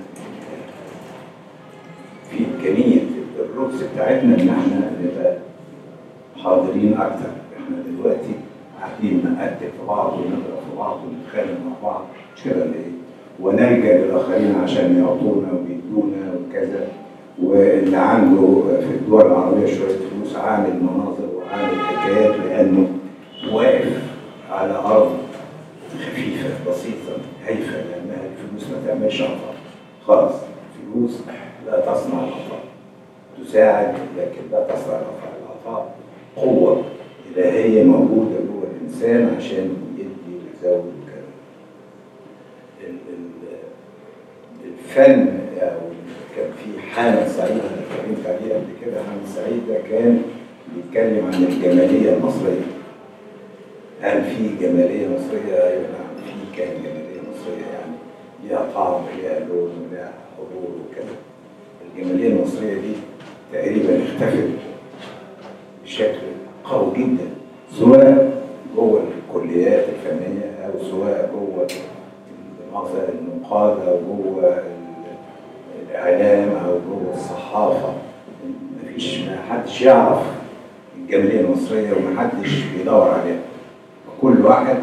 في إمكانية الرقص بتاعتنا إن إحنا نبقى حاضرين أكتر إحنا دلوقتي قاعدين قاعدين نقتل في بعض ونضرب في بعض ونتخانق مع بعض مش كده ولا ايه؟ ونلجا للاخرين عشان يعطونا ويدونا وكذا واللي عنده في الدول العربيه شويه فلوس عامل مناظر وعامل حكايات لانه واقف على ارض خفيفه بسيطه هايفه لانها الفلوس ما تعملش عطاء خالص الفلوس لا تصنع العطاء تساعد لكن لا تصنع العطاء العطاء قوه الهيه موجوده جوه الانسان عشان يدي ويزود وكذا ال- ال- الفن او كان في حامد سعيد انا اتكلمت عليه قبل كده حامد سعيد ده كان بيتكلم عن الجماليه المصريه هل في جماليه مصريه؟ ايوه نعم في كان جماليه مصريه يعني ليها طعم وليها لون وليها حضور وكذا الجماليه المصريه دي تقريبا اختفت بشكل قوي جدا سواء جوه الكليات الفنيه او سواء جوه مؤاخذة النقاد او جوه ال- الاعلام او جوه الصحافه مفيش ما حدش يعرف الجماليه المصريه ومحدش بيدور عليها كل واحد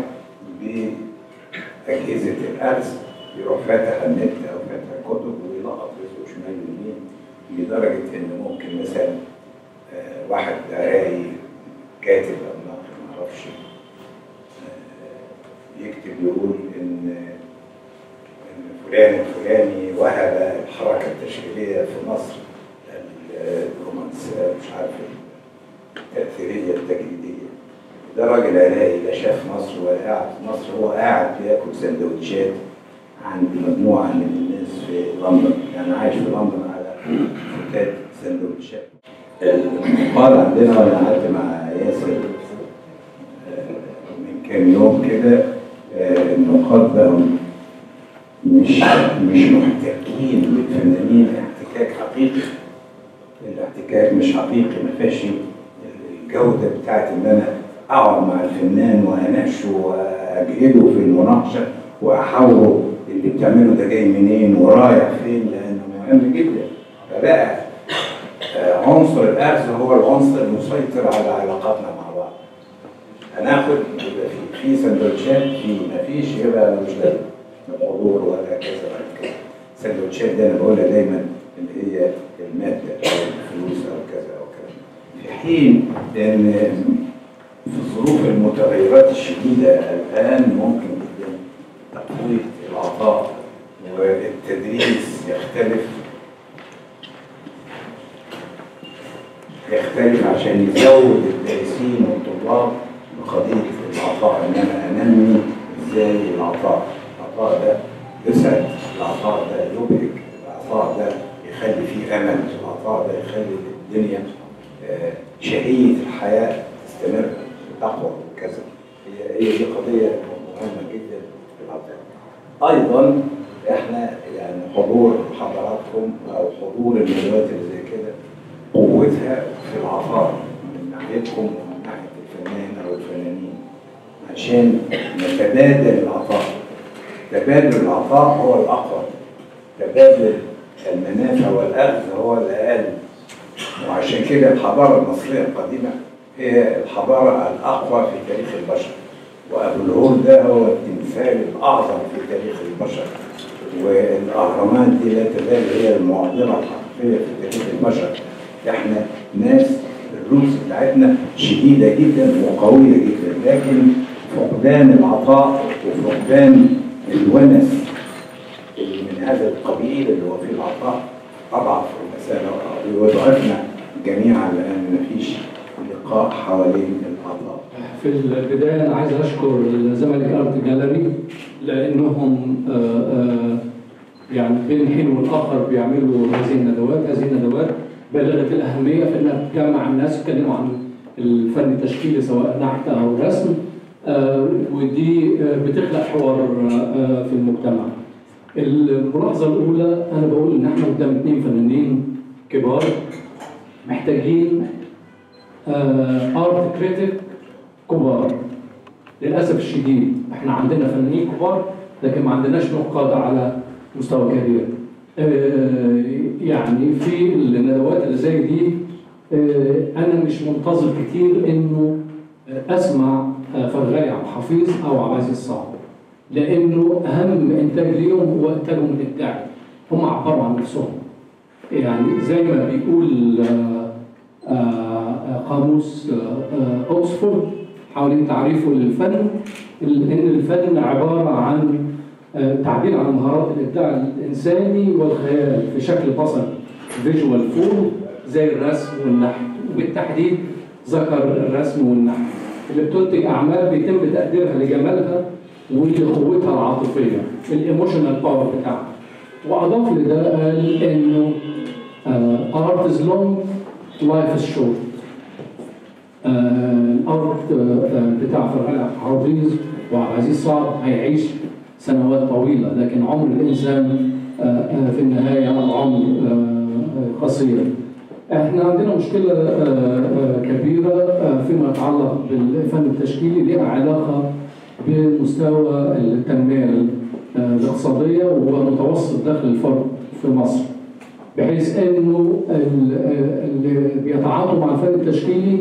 بأجهزة الأرز يروح فاتح النت أو فاتح كتب ويلقط رزقه شمال ويمين لدرجة إن ممكن مثلا آه، واحد قاري كاتب أو ناقد معرفش آه، يكتب يقول إن إن فلان الفلاني وهب الحركة التشكيلية في مصر الرومانسية مش عارف التأثيرية التجريدية ده راجل عراقي لا شاف مصر ولا قاعد في مصر هو قاعد بياكل سندوتشات عند مجموعة من الناس في لندن يعني عايش في لندن على فتات سندوتشات المقال عندنا وانا قعدت مع ياسر آه، من كام يوم كده آه، النقاد بقوا مش مش محتكين بالفنانين احتكاك حقيقي الاحتكاك مش حقيقي ما فيهاش الجوده بتاعت ان انا اقعد مع الفنان واناقشه واجهده في المناقشه واحاوره اللي بتعمله ده جاي منين ورايح فين لانه مهم جدا فبقى آه، عنصر الارز هو العنصر المسيطر على علاقاتنا مع بعض هناخد يبقى في في سندوتشات في ما فيش يبقى مش لازم لا حضور ولا كذا ولا كذا السندوتشات دي انا بقولها دايما اللي هي الماده او الفلوس او كذا او كذا في حين ان في الظروف المتغيرات الشديده الان ممكن جدا تقويه العطاء والتدريس يختلف يختلف عشان يزود الدارسين والطلاب بقضيه العطاء ان انا انمي ازاي العطاء العطاء ده يسعد العطاء ده يبهج العطاء ده يخلي فيه امل العطاء ده يخلي الدنيا آه، شهيه الحياه تستمر وتقوى وكذا هي هي دي قضيه مهمه جدا في العطاء ايضا احنا يعني حضور حضراتكم او حضور الندوات اللي زي كده قوتها في العطاء من ناحيتكم ومن ناحيه الفنان او الفنانين عشان نتبادل العطاء تبادل العطاء هو الاقوى تبادل المنافع والاخذ هو الاقل وعشان كده الحضاره المصريه القديمه هي الحضاره الاقوى في تاريخ البشر وابو الهول ده هو التمثال الاعظم في تاريخ البشر والاهرامات دي لا تزال هي المعضله الحقيقيه في تاريخ البشر احنا ناس الروس بتاعتنا شديده جدا وقويه جدا لكن فقدان العطاء وفقدان الونس اللي من هذا القبيل اللي هو فيه العطاء اضعف المساله ويضعفنا جميعا لان مفيش لقاء حوالين العطاء في البداية أنا عايز أشكر الزمالك أرت جاليري لأنهم آه، آه، يعني بين حين والآخر بيعملوا هذه الندوات، هذه الندوات بالغة الأهمية في إنها تجمع الناس يتكلموا عن الفن التشكيلي سواء نحت أو رسم آه، ودي آه، بتخلق حوار آه، في المجتمع. الملاحظة الأولى أنا بقول إن إحنا قدام اتنين فنانين كبار محتاجين ارت كريتيك كبار للاسف الشديد احنا عندنا فنانين كبار لكن ما عندناش نقاد على مستوى كبير آه، يعني في الندوات اللي زي دي آه، انا مش منتظر كتير انه آه، اسمع آه، فرغلي عبد الحفيظ او عبد العزيز صعب لانه اهم انتاج ليهم هو انتاجهم الابداعي هم عبروا عن نفسهم يعني زي ما بيقول آه، آه، قاموس آه، آه، اوكسفورد حوالين تعريفه للفن ال- ان الفن عباره عن آه، تعبير عن مهارات الابداع الانساني والخيال في شكل بصري فيجوال فورم زي الرسم والنحت وبالتحديد ذكر الرسم والنحت اللي بتنتج اعمال بيتم تقديرها لجمالها ولقوتها العاطفيه الايموشنال باور بتاعها واضاف لده قال انه ارت از لونج لايف از شورت الارت بتاع فرغلي عبد الحفيظ وعبد العزيز صعب هيعيش سنوات طويله لكن عمر الانسان آه، آه، في النهايه عمر آه، آه، قصير. احنا عندنا مشكله آه، آه، كبيره آه، فيما يتعلق بالفن التشكيلي لها علاقه بمستوى التنميه آه، الاقتصاديه ومتوسط دخل الفرد في مصر. بحيث انه ال- آه، اللي بيتعاطوا مع الفن التشكيلي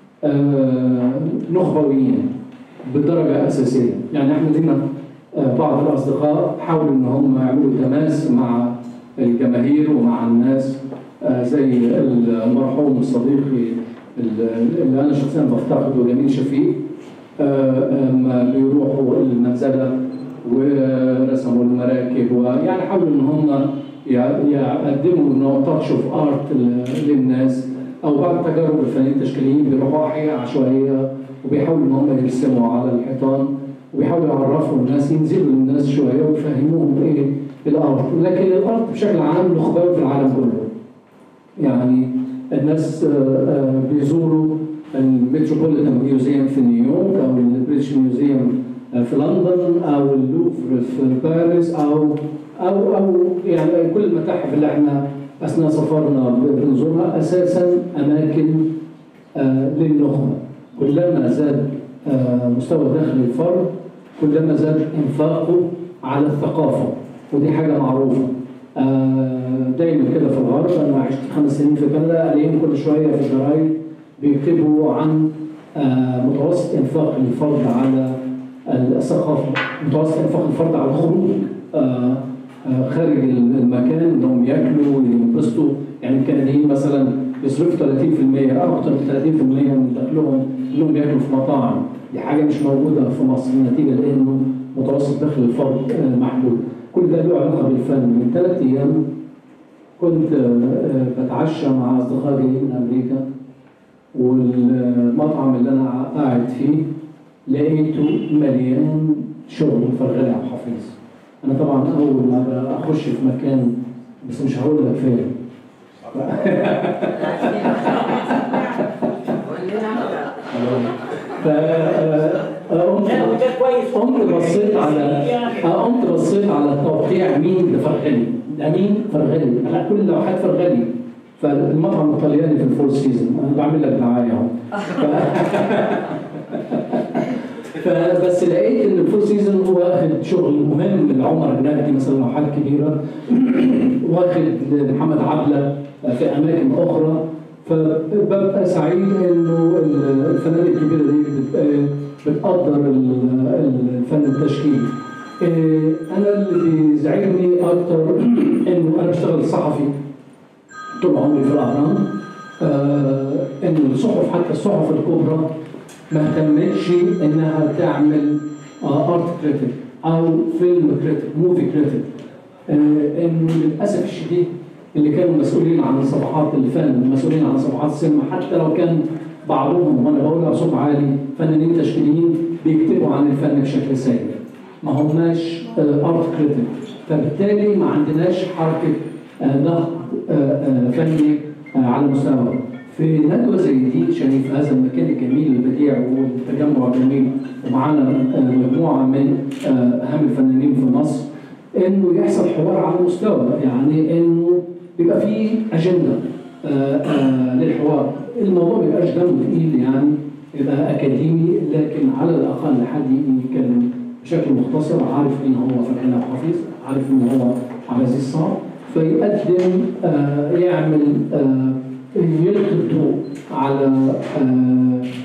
آه، نخبويين بدرجه اساسيه، يعني احنا لينا آه، بعض الاصدقاء حاولوا ان هم يعملوا تماس مع الجماهير ومع الناس آه، زي المرحوم صديقي اللي انا شخصيا بفتقده جميل شفيق آه، اما بيروحوا المنزله ورسموا المراكب ويعني حاولوا ان هم يع- يقدموا نوع تاتش اوف ارت للناس او بعض تجارب الفنانين التشكيليين بيروحوا احياء عشوائيه وبيحاولوا ان هم يرسموا على الحيطان وبيحاولوا يعرفوا الناس ينزلوا للناس شويه ويفهموهم ايه الارت لكن الارت بشكل عام نخبوي في العالم كله يعني الناس آه، آه، بيزوروا المتروبوليتان ميوزيوم في نيويورك او البريتش ميوزيوم في لندن او اللوفر في باريس او او او يعني كل المتاحف اللي احنا اثناء سفرنا بنزورها اساسا اماكن آه، للنخبه كلما زاد آه، مستوى دخل الفرد كلما زاد انفاقه على الثقافه ودي حاجه معروفه آه، دايما كده في الغرب انا عشت خمس سنين في كندا الاقيهم كل شويه في الجرايد بيكتبوا عن آه، متوسط انفاق الفرد على الثقافه متوسط انفاق الفرد على الخروج آه، آه، خارج المكان انهم ياكلوا ينبسطوا يعني الكنديين مثلا يصرفوا 30% او اكثر من 30% من دخلهم انهم ياكلوا في مطاعم دي حاجه مش موجوده في مصر نتيجه لانه متوسط دخل الفرد آه، محدود كل ده له علاقه بالفن من ثلاث ايام كنت آه، آه، بتعشى مع اصدقاء جايين من امريكا والمطعم اللي انا قاعد فيه لقيته مليان شغل فرغلي عبد الحفيظ انا طبعا اول ما اخش في مكان بس مش هقول لك فين ف قمت لا وده كويس قمت بصيت على قمت بصيت على توقيع مين لفرغلي ده مين فرغلي على كل لوحات فرغلي فالمطعم الطلياني في الفور سيزون انا بعمل لك دعايه اهو ف- فبس لقيت ان الفور سيزون هو واخد شغل مهم لعمر النجدي مثلا لوحات كبيره واخد لمحمد عبله في اماكن اخرى فببقى سعيد انه الفنانه الكبيره دي بت- بتقدر ال- الفن التشكيلي. إيه، انا اللي بيزعجني اكتر انه انا بشتغل صحفي طول عمري في الاهرام آه ان الصحف حتى الصحف الكبرى ما اهتمتش انها تعمل ارت كريتيك او فيلم كريتيك موفي كريتيك انه للاسف الشديد اللي كانوا مسؤولين عن صفحات الفن مسؤولين عن صفحات السينما حتى لو كان بعضهم وانا بقولها بصوت عالي فنانين تشكيليين بيكتبوا عن الفن بشكل سيء ما هماش ارت كريتيك فبالتالي ما عندناش حركه آه، نقد آه، آه، فني آه، على مستوى في ندوه زي دي شريف هذا المكان الجميل البديع والتجمع الجميل ومعانا آه، مجموعه من آه، اهم الفنانين في مصر انه يحصل حوار على مستوى يعني انه يبقى في اجنده آه، آه، للحوار الموضوع ما يبقاش دمه تقيل يعني يبقى اكاديمي لكن على الاقل حد يجي يتكلم بشكل مختصر عارف مين هو فرحان ابو حفيظ عارف مين هو عبد العزيز صعب فيقدم آه، يعمل آه، يلقي الضوء على آه،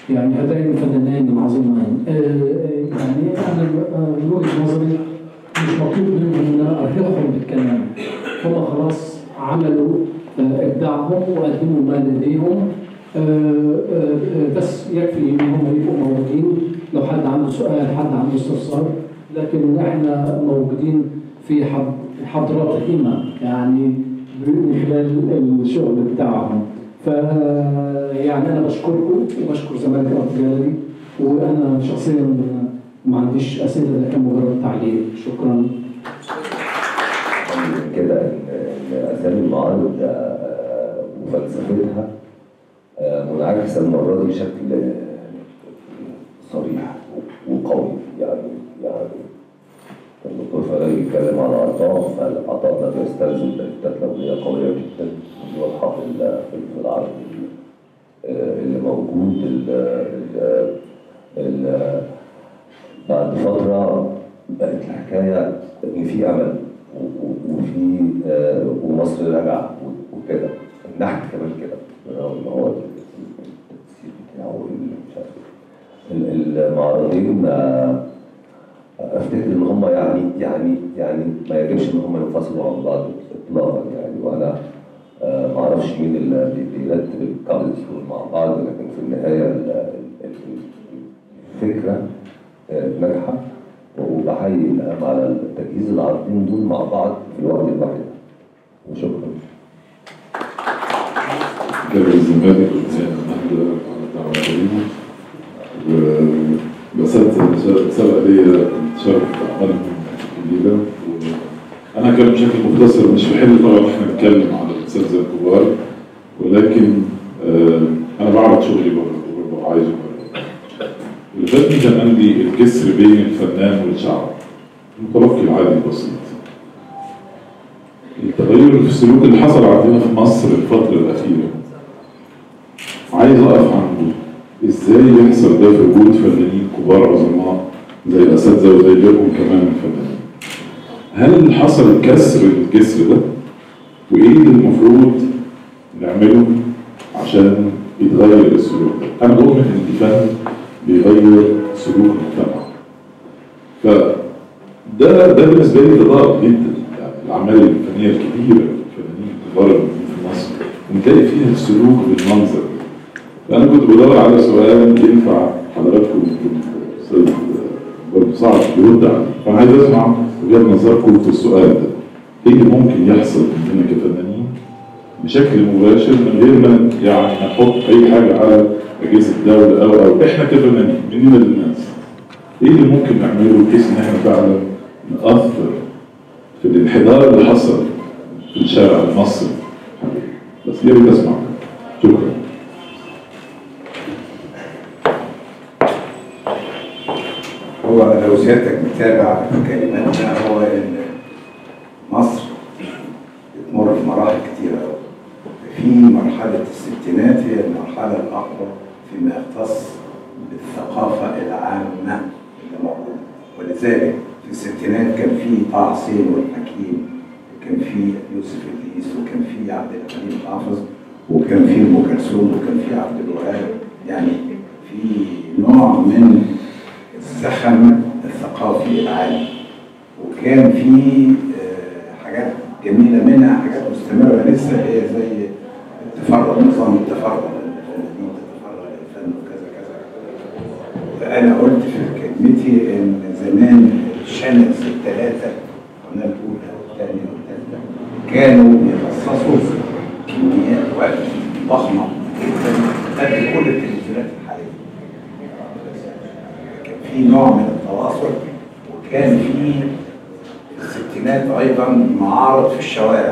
يعني هذين الفنانين العظيمين آه، آه، يعني انا آه، من وجهه نظري مش مطلوب منهم ان أنا ارهقهم بالكلام هم خلاص عملوا آه، ابداعهم وقدموا ما لديهم آه، آه، آه، بس يكفي ان هم يبقوا موجودين لو حد عنده سؤال حد عنده استفسار لكن احنا موجودين في حض- حضراتهما يعني من خلال الشغل بتاعهم ف يعني انا بشكركم وبشكر زمالك ارت جاليري وانا شخصيا ما عنديش اسئله ده كان مجرد تعليق شكرا كده ان إن اسامي المعارض آه، وفلسفتها آه، منعكسه المره دي بشكل آه، صريح وقوي يعني يعني الدكتور فلاحي بيتكلم على عطاء فالعطاء ده بيستلزم ترتيبات لونيه قويه جدا ودي واضحه في ال- في العرض آه، اللي موجود ال ال ال بعد فترة بقت الحكاية إن في أمل و- و- وفي آه، ومصر راجعة و- وكده النحت كمان كده اللي هو التفسير بتاعه مش عارف ال- المعرضين آه، افتكر ان هم يعني يعني يعني ما يجبش ان هم ينفصلوا عن بعض اطلاقا يعني وانا آه، ما اعرفش مين اللي بي- بيرتب الكابلز دول مع بعض لكن في النهايه ال- ال- ال- الفكره آه، ناجحه وبحيي الأهم على تجهيز العرضين دول مع بعض في الوقت الواحد وشكرا جبل الزمالك وزين النهضة على الدعوة الكريمة وبسألت سبق لي شرف أعمالهم الجديدة أنا كان بشكل مختصر مش بحب طبعا إحنا نتكلم على الأساتذة الكبار ولكن آه، أنا بعرض شغلي بره ببقى عايزه بره اللي فاتني كان عندي الجسر بين الفنان والشعب المتلقي العادي البسيط التغير في السلوك اللي حصل عندنا في مصر الفترة الأخيرة عايز أقف عنده إزاي يحصل ده في وجود فنانين كبار عظماء زي الأساتذة وزي غيرهم كمان من الفنانين هل حصل كسر الجسر ده؟ وإيه اللي المفروض نعمله عشان يتغير السلوك ده؟ أنا بؤمن إن الفن بيغير سلوك المجتمع فده ده بالنسبة لي تضاد جدا يعني الأعمال الفنية الكبيرة الفنانين الكبار الموجودين في مصر ونلاقي فيها السلوك بالمنظر ده فأنا كنت بدور على سؤال ينفع حضراتكم يمكن أستاذ برضه صعب يرد عليه فأنا عايز أسمع وجهة نظركم في السؤال ده إيه اللي ممكن يحصل عندنا كفنانين بشكل مباشر من غير ما يعني نحط أي حاجة على أجهزة الدولة أو أو إحنا كفنانين مننا للناس إيه اللي ممكن نعمله بحيث إن إحنا فعلا نأثر في الانحدار اللي حصل في الشارع المصري بس يا ريت أسمع شكرا هو لو سيادتك متابع في كلماتنا هو ان مصر بتمر بمراحل كتيرة أوي. في مرحلة الستينات هي المرحلة الأقوى فيما يختص بالثقافة العامة اللي موجودة ولذلك في الستينات كان في طه حسين والحكيم وكان في يوسف إدريس وكان في عبد الحليم حافظ وكان في أم كلثوم وكان في عبد الوهاب يعني في نوع من الزخم الثقافي العالي وكان في آه، حاجات جميلة منها حاجات مستمرة لسه هي زي التفرغ نظام التفرغ الفنانين تتفرغ للفن وكذا كذا فأنا قلت في كلمتي إن زمان الشانلز الثلاثة القناة الأولى والثانية والثالثة كانوا بيخصصوا كميات وقت ضخمة جدا قد كل التلفزيونات الحالية كان في نوع من التواصل وكان في في الستينات ايضا معارض في الشوارع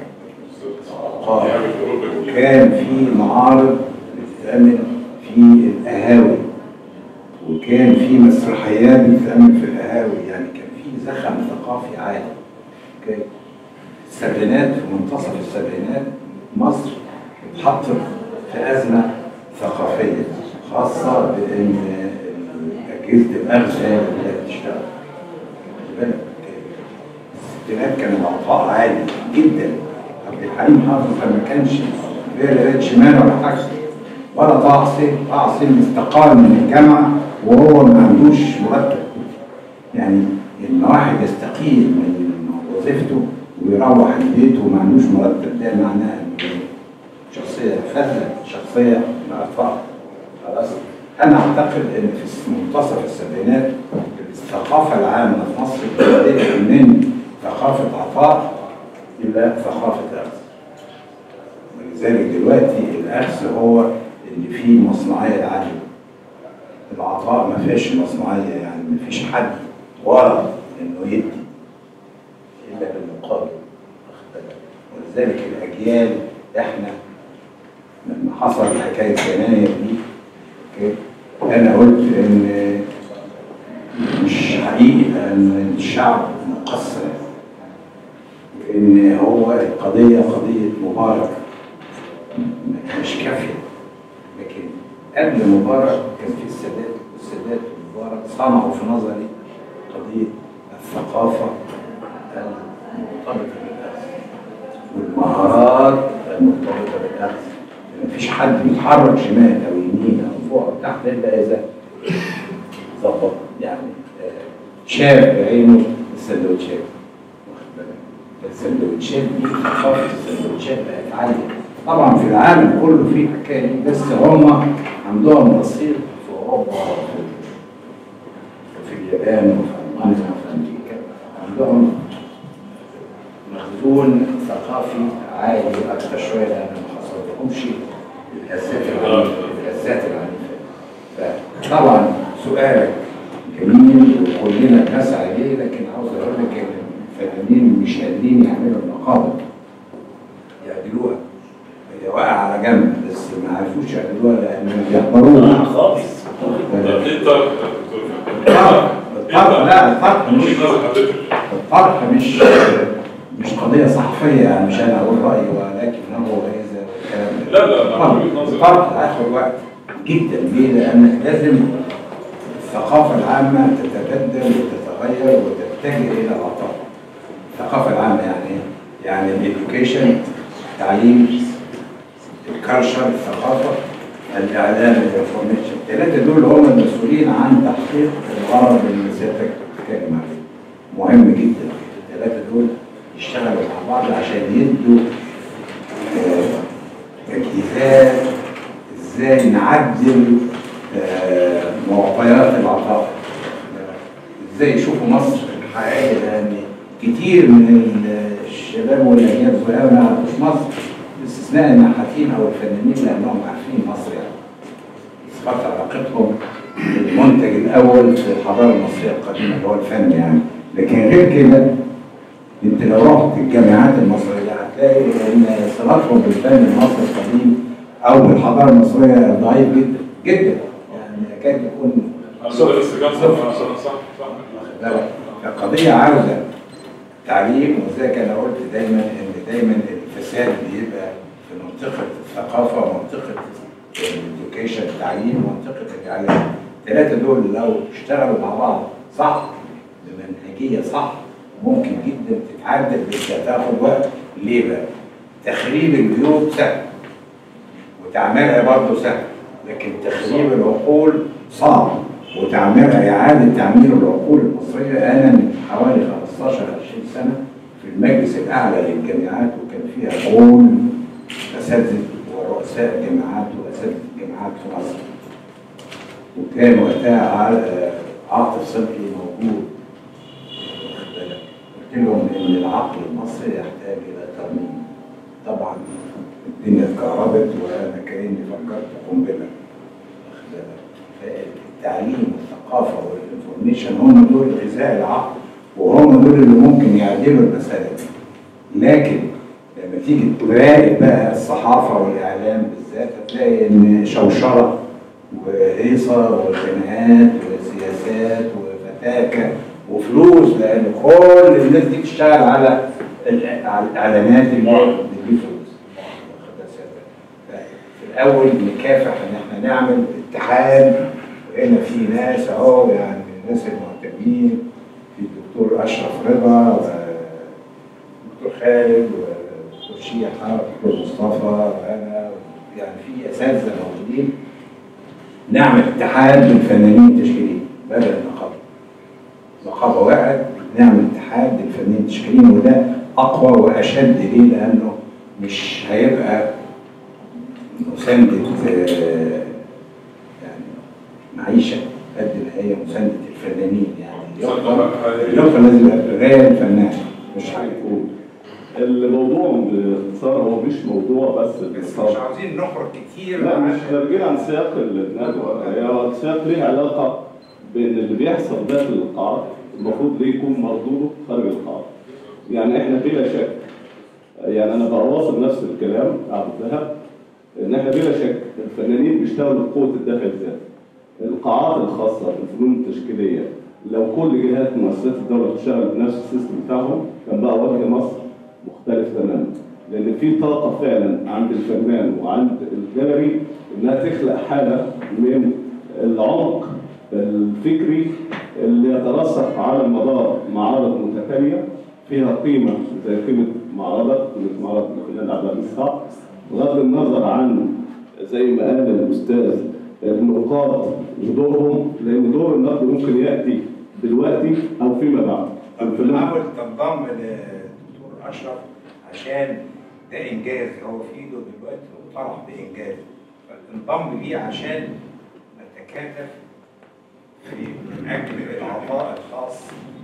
وكان في معارض بتتعمل في القهاوي وكان في مسرحيات بتتعمل في القهاوي يعني كان في زخم ثقافي عالي اوكي السبعينات في منتصف السبعينات مصر اتحطت في ازمه ثقافيه خاصه بان اجهزه الاغذيه اللي بتشتغل خلي بالك الستينات كان العطاء عالي جدا عبد الحليم حافظ ما كانش فيري ريتش مان ولا حاجه ولا طه حسين طه حسين استقال من الجامعه وهو ما عندوش مرتب يعني ان واحد يستقيل من وظيفته ويروح البيت وما عندوش مرتب ده معناه انه شخصيه فذه شخصيه مرفوعه خلاص انا اعتقد ان في منتصف السبعينات الثقافه العامه في مصر بدات من ثقافه عطاء الى ثقافه اخذ ولذلك دلوقتي الاخذ هو اللي فيه مصنعيه العالم العطاء ما فيهاش مصنعيه يعني ما فيش حد ورا انه يدي الا بالمقابل واخد بالك؟ ولذلك الاجيال احنا لما حصل حكايه يناير دي اوكي انا قلت ان مش حقيقي ان الشعب مقصر ان هو القضيه قضيه مبارك مش كافيه لكن قبل مبارك كان في السادات والسادات ومبارك صنعوا في نظري قضيه الثقافه المرتبطه بالاخذ والمهارات المرتبطه بالاخذ مفيش حد بيتحرك شمال او يمين او فوق او تحت الا اذا ظبط يعني آه، شاف بعينه السندوتشات واخد بالك السندوتشات دي ثقافه السندوتشات بقت عاليه طبعا في العالم كله في الحكايه دي بس هم عندهم رصيد في اوروبا وفي وفي اليابان وفي المانيا وفي امريكا عندهم مخزون ثقافي عالي اكثر شويه لان ما حصلتهمش الاسات العنيفه الاسات العنيفه فطبعا سؤالك جميل وكلنا نسعى اليه لكن عاوز اقول لك ان الفنانين مش قادرين يعملوا النقابه يعدلوها هي واقعه على جنب بس ما عرفوش يعدلوها لان بيحضروها خالص طب ايه الطرح ده يا دكتور الطرح الطرح لا الطرح من مش وجهه نظر حضرتك الطرح مش مش قضية صحفية يعني مش أنا أقول رأيي ولكن هو إذا والكلام ده لا، لا، لا، الطرح- وجهة نظر. الطرح هياخد وقت جدا ليه؟ لأنك لازم الثقافة العامة تتبدل وتتغير وتتجه إلى العطاء. الثقافة العامة يعني إيه؟ يعني الإديوكيشن التعليم الكالتشر الثقافة الإعلام الانفورميشن الثلاثة دول هم المسؤولين عن تحقيق الغرض اللي سيادتك بتتكلم عليه. مهم جدا الثلاثة دول يشتغلوا مع بعض عشان يدوا آه، تجهيزات ازاي نعدل آه، معطيات العطاء ازاي يشوفوا مصر الحقيقية لان كتير من الشباب والاجيال الصغيره ما يعرفوش مصر باستثناء النحاتين او الفنانين لانهم عارفين مصر يعني صفات علاقتهم بالمنتج الاول في الحضاره المصريه القديمه اللي هو الفن يعني لكن غير كده انت لو رحت الجامعات المصريه هتلاقي ان صلاتهم بالفن المصري القديم او بالحضاره المصريه ضعيف جدا جدا يعني يكاد يكون انا بدرس كام سنه صح صح صح واخد بالك؟ فالقضيه عاوزه تعليم وذلك انا قلت دايما ان دايما الفساد بيبقى في منطقه الثقافه ومنطقه الاديوكيشن التعليم ومنطقه الاعلام الثلاثه دول لو اشتغلوا مع بعض صح بمنهجيه صح ممكن جدا تتعدل بس هتاخد وقت ليه بقى؟ تخريب البيوت سهل وتعميرها برضه سهل لكن تخريب العقول صعب وتعميرها إعادة تعمير العقول المصرية أنا من حوالي 15 20 سنة في المجلس الأعلى للجامعات وكان فيها عقول أساتذة ورؤساء جامعات وأساتذة جامعات في مصر وكان وقتها ع- عاطف صبحي موجود واخد بالك؟ قلت لهم إن العقل المصري يحتاج إلى ترميم طبعا الدنيا اتكهربت وأنا كأني فكرت قنبلة واخد بالك؟ فالتعليم والثقافة والانفورميشن هم دول غذاء العقل وهم دول اللي ممكن يعدلوا المسألة دي لكن لما تيجي تراقب بقى الصحافة والإعلام بالذات هتلاقي إن شوشرة وهيصة وخناقات وسياسات وفتاكة وفلوس لأن كل الناس دي بتشتغل على ال- على الإعلانات اللي بتجيب فلوس. واخد بالك سيادتك؟ في الأول نكافح إن إحنا نعمل اتحاد وهنا في ناس أهو يعني من الناس المهتمين في الدكتور أشرف رضا والدكتور خالد والدكتور شيحة والدكتور مصطفى وأنا يعني في اساتذه موجودين نعمل اتحاد للفنانين التشكيليين بدل النقابه نقابه واحد نعمل اتحاد للفنانين التشكيليين وده اقوى واشد ليه لانه مش هيبقى مسانده آه، يعني معيشه قد ما هي مسانده الفنانين يعني يفضل يفضل لازم يبقى غير فنان مش هيكون الموضوع باختصار هو مش موضوع بس بس مش النقابة. عاوزين نخرج كتير لا مش عن- خارجين عن سياق الندوة هي سياق ليه علاقة بين اللي بيحصل داخل القاعات المفروض ليه يكون مردوده خارج القاعات يعني احنا بلا شك يعني انا بواصل نفس الكلام عبد الذهب ان احنا بلا شك الفنانين بيشتغلوا بقوة الدفع الذاتي القاعات الخاصة بالفنون التشكيلية لو كل جهات مؤسسات الدولة بتشتغل بنفس السيستم بتاعهم كان بقى وجه مصر مختلف تماما لأن في طاقة فعلا عند الفنان وعند الجاليري إنها تخلق حالة من العمق الفكري اللي يترسخ على مدار معارض متتالية فيها قيمة زي قيمة معرضك قيمة معرض الفنان عبد العزيز صعب بغض النظر عن زي ما قال الأستاذ النقاط ودورهم لأن دور النقد ممكن يأتي دلوقتي أو فيما بعد. طب بنحاول تنضم للدكتور اشرف عشان ده انجاز هو في ايده دلوقتي وطرح بانجاز فانضم بيه عشان نتكاتف في من اجل العطاء الخاص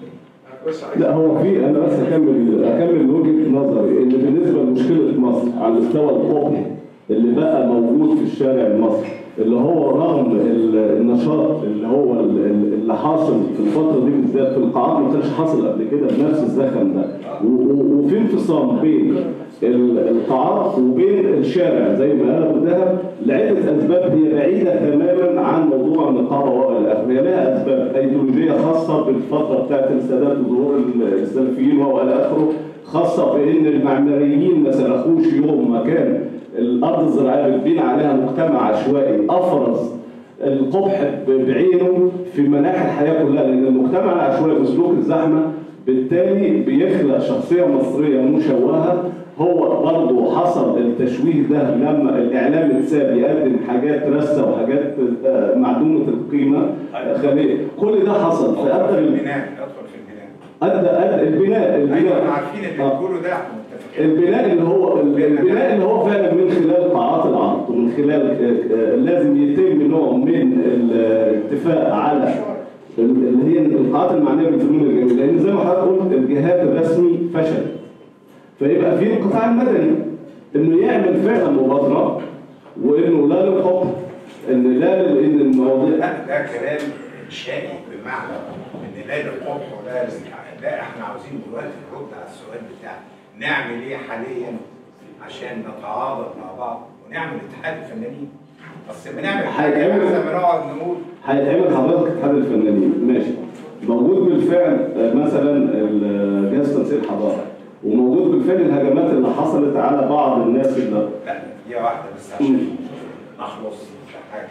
لا هو في انا بس اكمل اكمل وجهه نظري ان بالنسبه لمشكله مصر على مستوى القبح اللي بقى موجود في الشارع المصري اللي هو رغم ال- النشاط اللي هو ال- ال- اللي حاصل في الفتره دي بالذات في القاعات ما كانش حاصل قبل كده بنفس الزخم ده و- و- وفي انفصام بين ال- القاعات وبين الشارع زي ما قال ابو دهب لعده اسباب هي بعيده تماما عن موضوع النقابه والى اخره هي لها اسباب ايديولوجيه خاصه بالفتره بتاعت السادات وظهور السلفيين والى اخره خاصه بان المعماريين ما سلخوش يوم ما كان الارض الزراعيه بتبني عليها مجتمع عشوائي افرز القبح ب- بعينه في مناحي الحياه كلها لان المجتمع العشوائي وسلوك الزحمه بالتالي بيخلق شخصيه مصريه مشوهه هو برضه حصل التشويه ده لما الاعلام اتساب يقدم حاجات رسه وحاجات آه، معدومه القيمه آه، خليه كل ده حصل ادخل فادى في ال- البناء ادخل في البناء ادى ادى البناء ايوه البناء احنا عارفين اللي آه. بتقوله ده احنا متفقين البناء اللي هو البناء اللي هو فعلا من خلال قاعات العرض ومن خلال آه، آه، لازم يتم نوع من الاتفاق على ال- اللي هي القاعات المعنيه بالفنون الجميله لان زي ما حضرتك قلت الجهات الرسمي فشل فيبقى في القطاع المدني انه يعمل فعلا مبادره وانه لا للحكم ان لا لل- ان المواضيع لا ده كلام انشائي بمعنى ان لا للقبح ولا للكعب لا احنا عاوزين دلوقتي نرد على السؤال بتاع نعمل ايه حاليا عشان نتعاضد مع بعض ونعمل اتحاد الفنانين بس بنعمل حاجه هيتعمل. احسن ما نقعد نقول هيتعمل حضرتك اتحاد الفنانين ماشي موجود بالفعل آه، مثلا ال- جهاز تنسيق الحضاره وموجود بالفعل الهجمات اللي حصلت على بعض الناس اللي لا هي واحده بس عشان نخلص في حاجه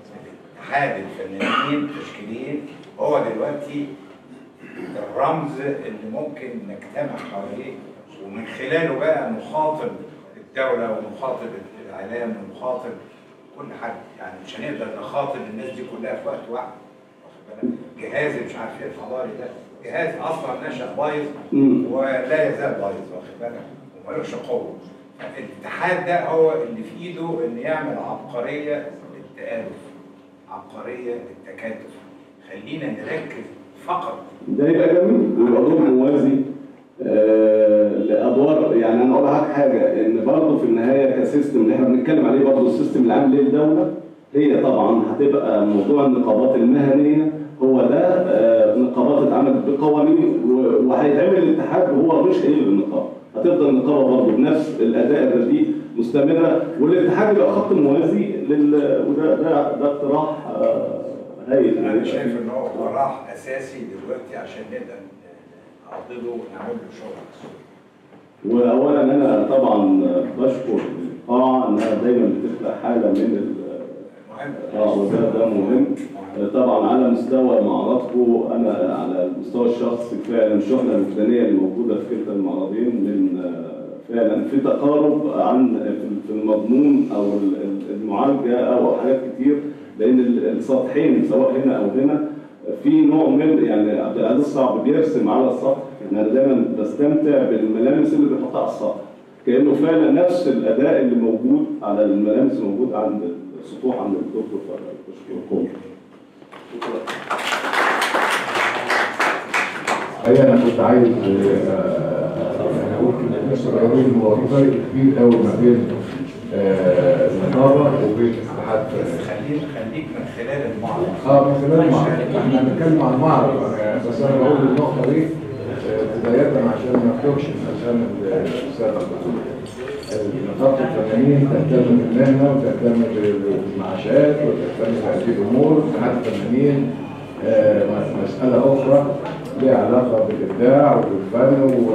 اتحاد الفنانين التشكيليين هو دلوقتي الرمز اللي ممكن نجتمع حواليه ومن خلاله بقى نخاطب الدولة ونخاطب الإعلام ونخاطب كل حد يعني مش هنقدر نخاطب الناس دي كلها في وقت واحد واخد بالك؟ جهاز مش عارف ايه الحضاري ده جهاز اصلا نشأ بايظ مم. ولا يزال بايظ واخد بالك ومالوش قوه الاتحاد ده هو اللي في ايده ان يعمل عبقريه للتآلف عبقريه للتكاتف خلينا نركز فقط ده يبقى جميل ويبقى دور موازي آه، لادوار يعني انا اقول لحضرتك حاجه ان برضه في النهايه كسيستم اللي احنا بنتكلم عليه برضه السيستم العام للدوله هي طبعا هتبقى موضوع النقابات المهنيه هو ده آه، نقابات اتعملت بقوانين و- وهيتعمل الاتحاد وهو مش هيلغي النقابه هتفضل النقابه برضه بنفس الاداء الرديء مستمره والاتحاد يبقى خط موازي لل وده ده ده اقتراح آه، هايل انا شايف ان هو قراح اساسي دلوقتي عشان نقدر نعضده ونعمل له شغل واولا انا طبعا بشكر القاعه انها دايما بتخلق حاله من ال- مهم اه وده ده مهم طبعا على مستوى معرضكم انا على المستوى الشخصي فعلا الشحنه الوجدانيه اللي موجوده في كلتا المعرضين من آه، فعلا في تقارب عن في- في المضمون او ال- ال- المعالجه او حاجات كتير لان ال- السطحين سواء هنا او هنا في نوع من يعني عبد العزيز الصعب بيرسم على السطح ان انا دايما بستمتع بالملامس اللي بيحطها على السطح كانه فعلا نفس الاداء اللي موجود على الملامس اللي موجود عند السطوح عند الدكتور فرج بشكركم هي انا كنت عايز آه، يعني اقول كده لسه قايلين هو في فرق كبير قوي ما بين آه، النقابه وبين اتحاد خليك خليك من خلال المعرض اه من خلال المعرض احنا هنتكلم عن المعرض آه، بس انا بقول النقطه دي آه، بدايه عشان ما اخرجش من اذهان الساده نقابه الفنانين تهتم بالمهنه وتهتم بالمعاشات وتهتم بهذه الامور اتحاد الفنانين آه، مساله اخرى ليها علاقه بالابداع وبالفن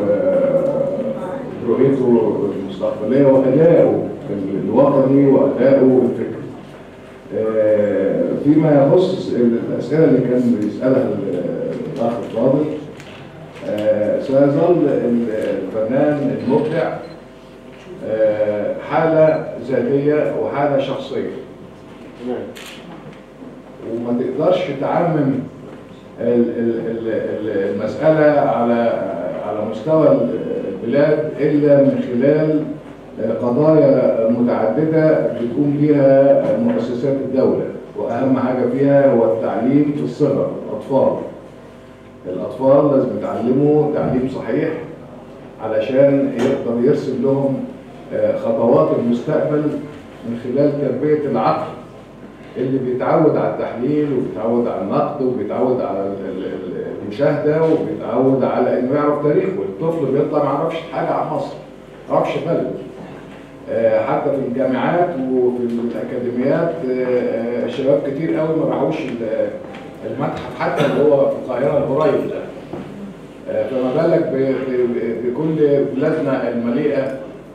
ورؤيته المستقبليه وادائه الوطني وادائه الفكري. آه، فيما يخص الاسئله اللي كان بيسالها الاخ الفاضل آه، سيظل الفنان المبدع آه، حاله ذاتيه وحاله شخصيه وما تقدرش تعمم ال- ال- ال- ال- المساله على على مستوى البلاد الا من خلال قضايا متعددة بتقوم بها مؤسسات الدولة وأهم حاجة فيها هو التعليم في الصغر الأطفال الأطفال لازم يتعلموا تعليم صحيح علشان يقدر يرسم لهم آه، خطوات المستقبل من خلال تربية العقل اللي بيتعود على التحليل وبيتعود على النقد وبيتعود على ال- ال- ال- المشاهدة وبيتعود على إنه يعرف تاريخه الطفل بيطلع ما يعرفش حاجة عن مصر ما يعرفش بلد آه، حتى في الجامعات وفي الأكاديميات آه، آه، شباب كتير قوي ما راحوش ال- المتحف حتى اللي هو في القاهرة القريب ده آه، فما بالك ب- ب- بكل بلادنا المليئة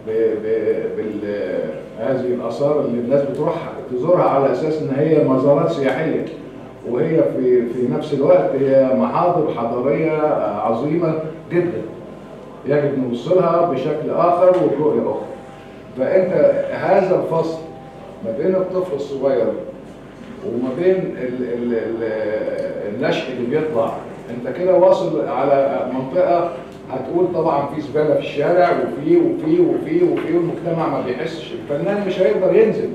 بهذه الآثار اللي الناس بتروح تزورها على أساس إن هي مزارات سياحية وهي في في نفس الوقت هي محاضر حضارية آه، عظيمة جدا يجب نبص لها بشكل آخر وبرؤية أخرى فأنت هذا الفصل ما بين الطفل الصغير وما بين ال ال ال النشء اللي بيطلع انت كده واصل على منطقه هتقول طبعا في زباله في الشارع وفي وفي وفي وفي والمجتمع ما بيحسش الفنان مش هيقدر ينزل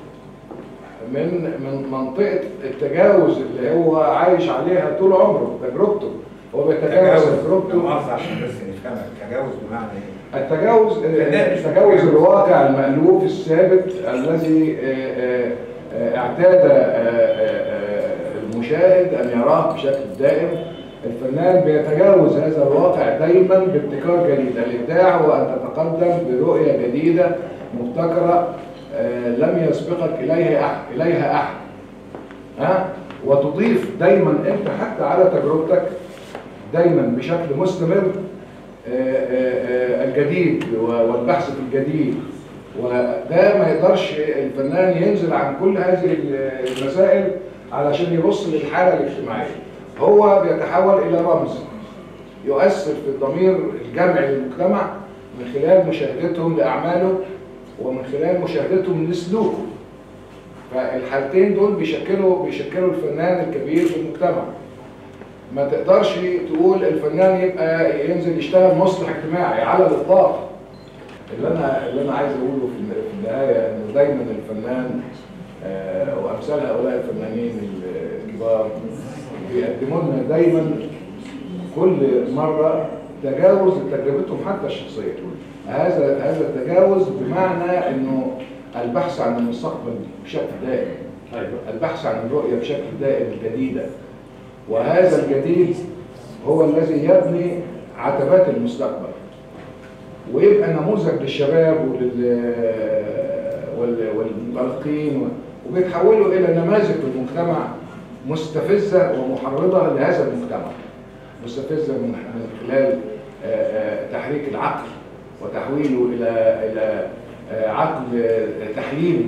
من من منطقه التجاوز اللي هو عايش عليها طول عمره تجربته هو بيتجاوز تجربته مؤاخذة عشان بس نفهمك تجاوز بمعنى ايه؟ التجاوز التجاوز الواقع المألوف الثابت الذي آه، آه، آه، اعتاد آه، آه، آه، المشاهد أن يراه بشكل دائم الفنان بيتجاوز هذا الواقع دايما بابتكار جديد الإبداع هو أن تتقدم برؤية جديدة مبتكرة آه، لم يسبقك إليها أحد إليها أحد ها وتضيف دايما أنت حتى على تجربتك دايما بشكل مستمر آه، آه، آه، الجديد والبحث في الجديد وده ما يقدرش الفنان ينزل عن كل هذه المسائل علشان يبص للحالة الاجتماعية هو بيتحول إلى رمز يؤثر في الضمير الجمعي للمجتمع من خلال مشاهدتهم لأعماله ومن خلال مشاهدتهم لسلوكه فالحالتين دول بيشكلوا بيشكلوا الفنان الكبير في المجتمع ما تقدرش تقول الفنان يبقى ينزل يشتغل مصلح اجتماعي على الاطلاق اللي انا اللي انا عايز اقوله في في النهايه ان دايما الفنان آه، وامثال هؤلاء الفنانين الكبار بيقدموا لنا دايما كل مره تجاوز تجربتهم حتى الشخصيه هذا هذا التجاوز بمعنى انه البحث عن المستقبل بشكل دائم البحث عن الرؤيه بشكل دائم جديده وهذا الجديد هو الذي يبني عتبات المستقبل ويبقى نموذج للشباب ولل وال- والمنطلقين وبيتحولوا الى نماذج في المجتمع مستفزه ومحرضه لهذا المجتمع مستفزه من من خلال آه، آه، تحريك العقل وتحويله الى الى آه، عقل آه، تحليلي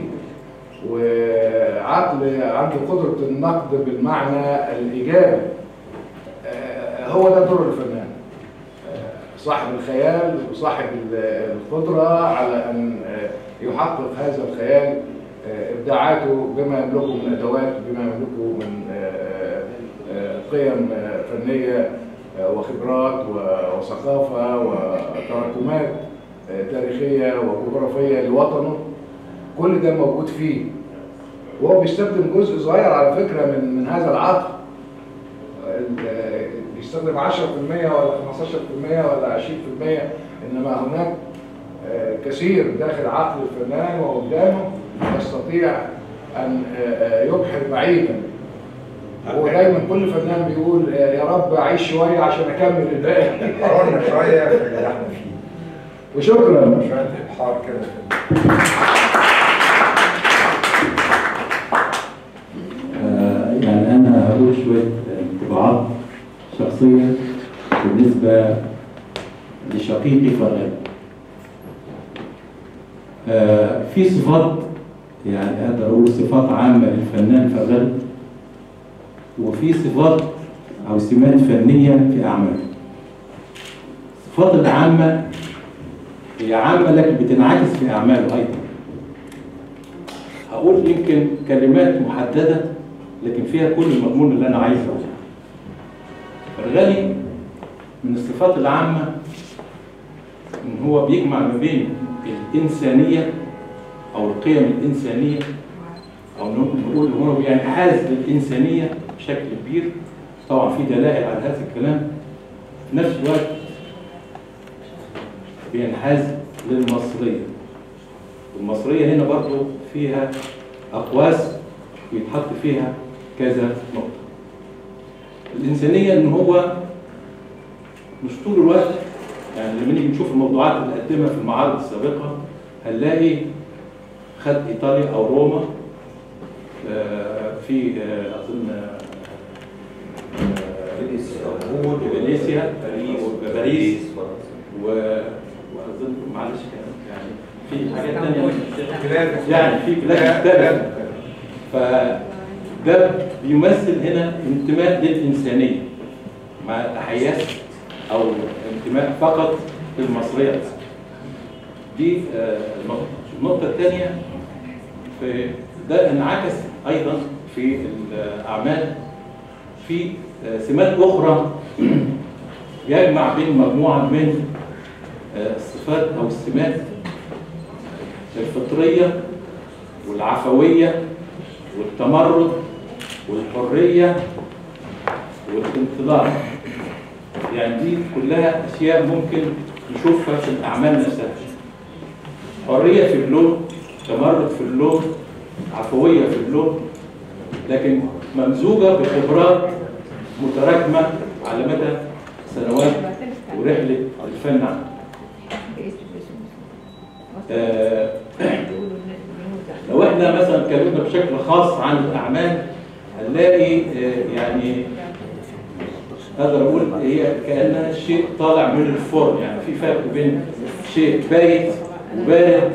وعقل عنده قدرة النقد بالمعنى الإيجابي آه، هو ده دور الفنان آه، صاحب الخيال وصاحب ال- القدرة على أن آه، يحقق هذا الخيال آه، إبداعاته بما يملكه من أدوات بما يملكه من آه، آه، قيم آه، فنية آه، وخبرات و- وثقافة وتراكمات آه، تاريخية وجغرافية لوطنه كل ده موجود فيه وهو بيستخدم جزء صغير على فكرة من من هذا العقل ال- بيستخدم 10% ولا 15% ولا 20% انما هناك آه، كثير داخل عقل الفنان وقدامه يستطيع ان آه، آه، يبحر بعيدا هو دايما كل فنان بيقول آه، يا رب اعيش شويه عشان اكمل الباقي قررنا شويه في اللي احنا فيه وشكرا شويه ابحار كده في آه، يعني أنا هقول شوية انطباعات شخصية بالنسبة لشقيقي فرغل آه، في صفات يعني أقدر أقول صفات عامة للفنان فرغل وفي صفات أو سمات فنية في أعماله الصفات العامة هي عامة لكن بتنعكس في أعماله أيضا هقول يمكن كلمات محددة لكن فيها كل المضمون اللي أنا عايز أقوله. فرغلي من الصفات العامة إن هو بيجمع ما بين الإنسانية أو القيم الإنسانية أو نقول إن هو بينحاز للإنسانية بشكل كبير طبعا في دلائل على هذا الكلام في نفس الوقت بينحاز للمصرية والمصرية هنا برضو فيها أقواس بيتحط فيها كذا نقطة الإنسانية إن هو مش طول الوقت يعني لما نيجي نشوف الموضوعات اللي قدمها في المعارض السابقة هنلاقي خد إيطاليا أو روما آه، في آه، أظن آه، فينيسيا باريس و واظن معلش كان- يعني في حاجات تانية بلاد. يعني في بلاد مختلفة فده بيمثل هنا انتماء للإنسانية مع تحيات أو انتماء فقط للمصرية بس. دي آه، النقطة النقطة الثانية في ده انعكس أيضا في الأعمال في آه، سمات أخرى يجمع بين مجموعة من آه، الصفات أو السمات الفطرية والعفوية والتمرد والحرية والانطلاق يعني دي كلها أشياء ممكن نشوفها في الأعمال نفسها حرية في اللون تمرد في اللون عفوية في اللون لكن ممزوجة بخبرات متراكمة على مدى سنوات ورحلة الفن عنه آه، لو احنا مثلا اتكلمنا بشكل خاص عن الاعمال هنلاقي آه، يعني اقدر اقول هي كانها شيء طالع من الفرن يعني في فرق بين شيء بايت وبارد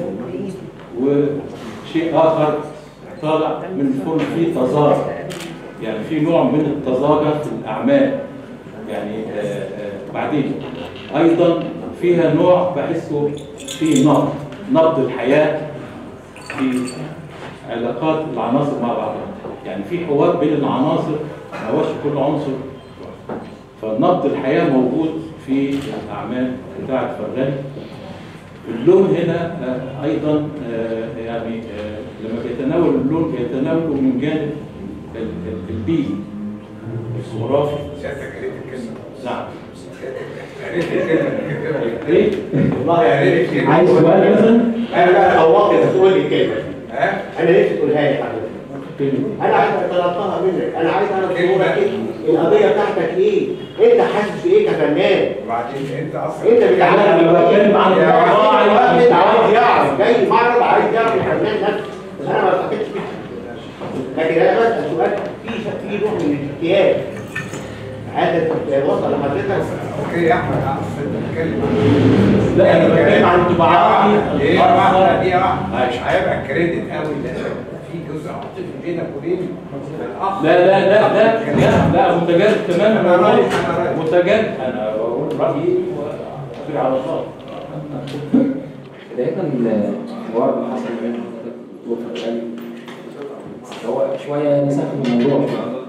وشيء اخر طالع من الفرن فيه تزارع يعني في نوع من التزاجة في الاعمال يعني آه، آه، بعدين ايضا فيها نوع بحسه فيه نقد نقد الحياه في علاقات العناصر مع بعضها يعني في حوار بين العناصر ما هوش كل عنصر فنبض الحياة موجود في الأعمال بتاعة فرغلي اللون هنا آه، أيضا آه، يعني آه، لما بيتناول اللون بيتناوله من جانب ال- ال- البيئي الجغرافي سيادتك قريت الكلمه نعم قريت الكلمه ايه؟ والله قريت الكلمه عايز سؤال مثلا؟ انا بقى طوقت تقول لي الكلمه دي. ها انا نفسي تقولها لي حضرتك انا عايز طلبتها منك انا عايز اعرف صورك ايه القضيه بتاعتك ايه انت حاسس بايه كفنان وبعدين انت اصلا انت بتعمل أنا بتكلم عن يا الراعي. واحد عايز يعرف جاي معرض عايز يعرف الفنان نفسه انا ما ارتقيتش بيه لكن انا بسال سؤال في في نوع من الاجتهاد هذا وصل لحضرتك اوكي يا احمد اصل انت بتتكلم لا انا بتكلم عن انطباعاتي ايه واحده الخاصة. دي واحده مش هيبقى كريدت قوي لازم يبقى في جزء عاطفي بينك وبين الاخ لا لا لا لا لا لا متجاذب تماما أنا رأيي- أنا رأيي. متجاذب انا بقول رايي في علاقات بداية الحوار اللي حصل بين حضرتك والدكتور فرغالي هو شوية نسخن الموضوع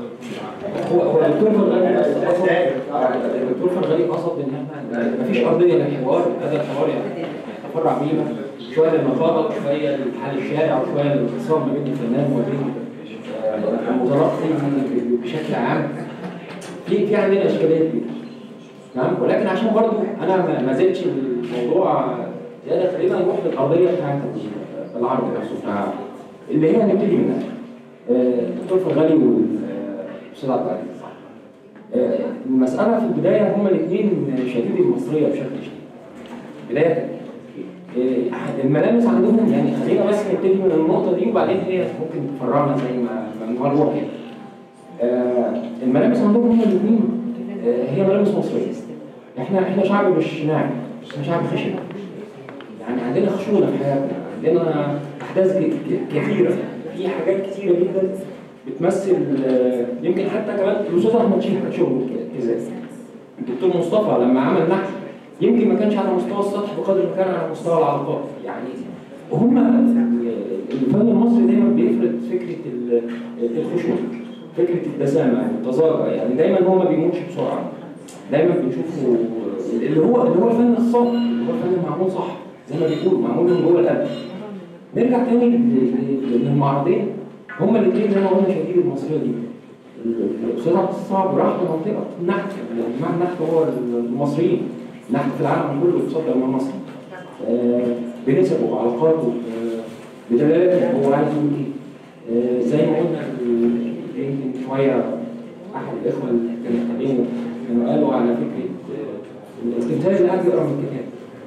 هو هو الدكتور فرغالي قصد الدكتور فرغالي قصد ان احنا مفيش ارضيه للحوار هذا الحوار يعني يتفرع بيها شويه للنقابه وشويه لحل الشارع وشويه للاتصال ما بين الفنان وما بين آه، المتلقي بشكل عام في في عندنا اشكاليه كبيره تمام ولكن عشان برضو انا ما- ما زلتش الموضوع زياده خلينا نروح للقضيه بتاعت العرض نفسه بتاع اللي هي هنبتدي منها آه، الدكتور فرغالي والاستاذ عبد العزيز آه، المساله في البدايه هما الاثنين شديد المصريه بشكل شديد بدايه آه، الملامس عندهم يعني خلينا بس نبتدي من النقطه دي وبعدين هي ممكن تفرعنا زي ما ما نروح كده آه، الملامس عندهم هما الاثنين هي ملامس مصريه احنا احنا شعب مش ناعم احنا شعب خشن يعني عندنا خشونه في حياتنا عندنا احداث ك- ك- كثيره في حاجات كثيره جدا بتمثل آه، يمكن حتى كمان الاستاذ احمد شيخ شغله ك- كذلك الدكتور مصطفى لما عمل نحت يمكن ما كانش على مستوى السطح بقدر ما كان على مستوى العلاقات يعني هم الفن المصري دايما بيفرض فكره ال- الخشونه فكره الدسامه التزاجه يعني دايما هو ما بيموتش بسرعه دايما بنشوفه اللي هو اللي هو الفن الصح اللي هو الفن المعمول صح زي ما بيقولوا معمول من جوه القلب نرجع تاني ل- ل- للمعرضين هما الاثنين زي ما قلنا شديد المصريه دي الاستاذ عبد الصعب راح لمنطقه النحت جماعه النحت هو المصريين النحت في العالم كله بيتصدر من مصر آه، بنسبه وعلاقاته آه، بدلالاته هو عايز يقول ايه آه، زي ما قلنا ال- يمكن شويه احد الاخوه اللي كانوا اتكلموا كانوا قالوا على فكره آه، التمثال اللي قاعد يقرا من الكتاب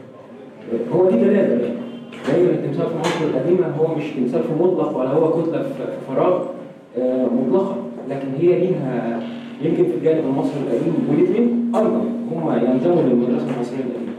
آه، هو دي دلاله يعني دايما التمثال في مصر القديمه هو مش تمثال في مطلق ولا هو كتله في في فراغ آه، مطلقه لكن هي ليها يمكن في الجانب المصري القديم والاثنين ايضا هم ينتموا للمدرسه المصريه القديمه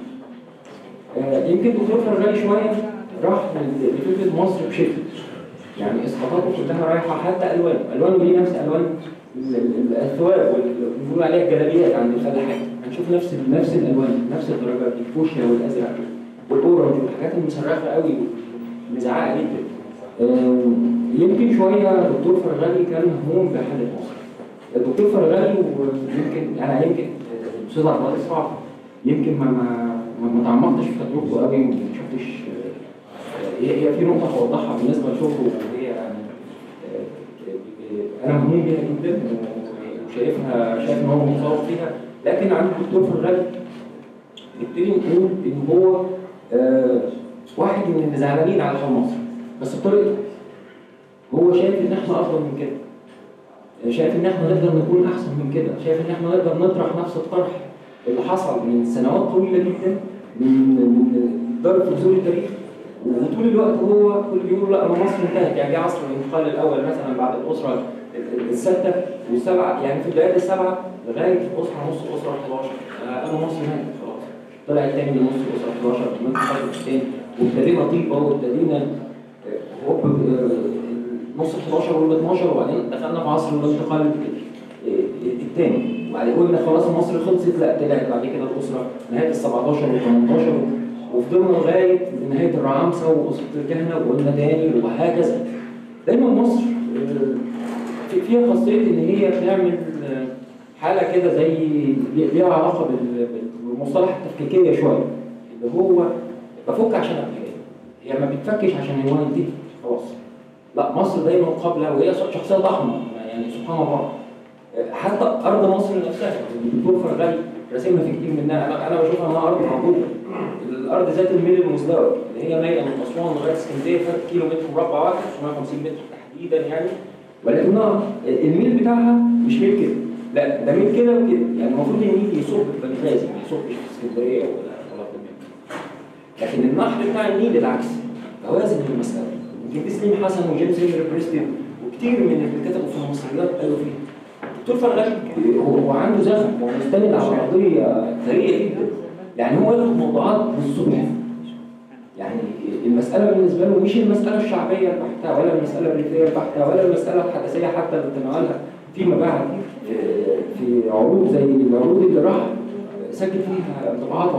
آه، يمكن دكتور فرغالي شويه راح لفكره مصر بشكل يعني اسقاطاته كلها رايحه حتى الوان الوانه دي نفس الوان ال- ال- الثواب واللي بنقول عليها الجلابيات عند الفلاحين هنشوف نفس ال- نفس الالوان نفس الدرجات الفوشيا والازرق والاورنج والحاجات المصرخه قوي مزعقه جدا آم، يمكن شويه دكتور فرغالي كان مهموم بحاله مصر الدكتور فرغالي ويمكن انا يمكن الاستاذ عبد الله صعب يمكن ما ما ما ما تعمقتش في تجربته قوي ما شفتش آه، هي هي في نقطه هوضحها بالنسبه لشغله وهي يعني آه، انا مهموم بيها جدا وشايفها شايف ان هو متصور فيها لكن عند الدكتور فرغالي نبتدي نقول ان هو آه، واحد من اللي زعلانين على حال مصر بس بطريقته هو شايف ان احنا افضل من كده شايف ان احنا نقدر نكون احسن من كده شايف ان احنا نقدر نطرح نفس الطرح اللي حصل من سنوات طويله جدا من من ضرب في جذور التاريخ وطول الوقت هو كل بيقول لا ما مصر انتهت يعني جه عصر الانتقال الاول مثلا بعد الاسره ال- ال- السادسه والسبعه يعني في بدايه السبعه لغايه الاسره نص الاسره 11 آه، قالوا مصر ماتت خلاص طلع الثاني من نص الاسره 11 من الانتقال الثاني وابتدينا طيبه وابتدينا آه، هوب آه، نص ال 11 وال 12 وبعدين دخلنا في عصر الانتقال الثاني وبعدين قلنا خلاص مصر خلصت لا طلعت بعد كده الاسره نهايه ال 17 وال 18 وفضلنا لغايه نهايه الرعامسه واسره الكهنه وقلنا تاني وهكذا دايما مصر آه، في- فيها خاصيه ان هي بتعمل آه، حاله كده زي ليها علاقه بال- بالمصطلح التفكيكيه شويه اللي هو بفك عشان ابقى هي ما بتفكش عشان هو ينتهي خلاص لا مصر دايما قابله وهي شخصيه ضخمه يعني سبحان الله حتى ارض مصر نفسها الدكتور فرغالي راسمها في كتير منها انا انا بشوفها انها ارض موجوده الارض ذات الميل المزدوج اللي هي مايله من اسوان لغايه اسكندريه فرق كيلو متر مربع واحد 950 متر تحديدا يعني ولكنها الميل بتاعها مش ميل كده لا ده ميل كده وكده يعني المفروض النيل يصب في بنغازي ما يصبش في اسكندريه ولا ولا في الميل. لكن النحر بتاع النيل العكس توازن المسألة يمكن دي سليم حسن وجيمس هنري بريستن وكتير من اللي كتبوا في المصريات قالوا فيه الدكتور فرغالي هو هو عنده زخم ومستند على قضية ثرية جدا يعني هو ياخد موضوعات للصبح يعني المسألة بالنسبة له مش المسألة الشعبية البحتة ولا المسألة الريفية البحتة ولا المسألة الحدثية حتى اللي تناولها فيما بعد آه، في عروض زي العروض اللي راح سجل فيها انطباعاته عن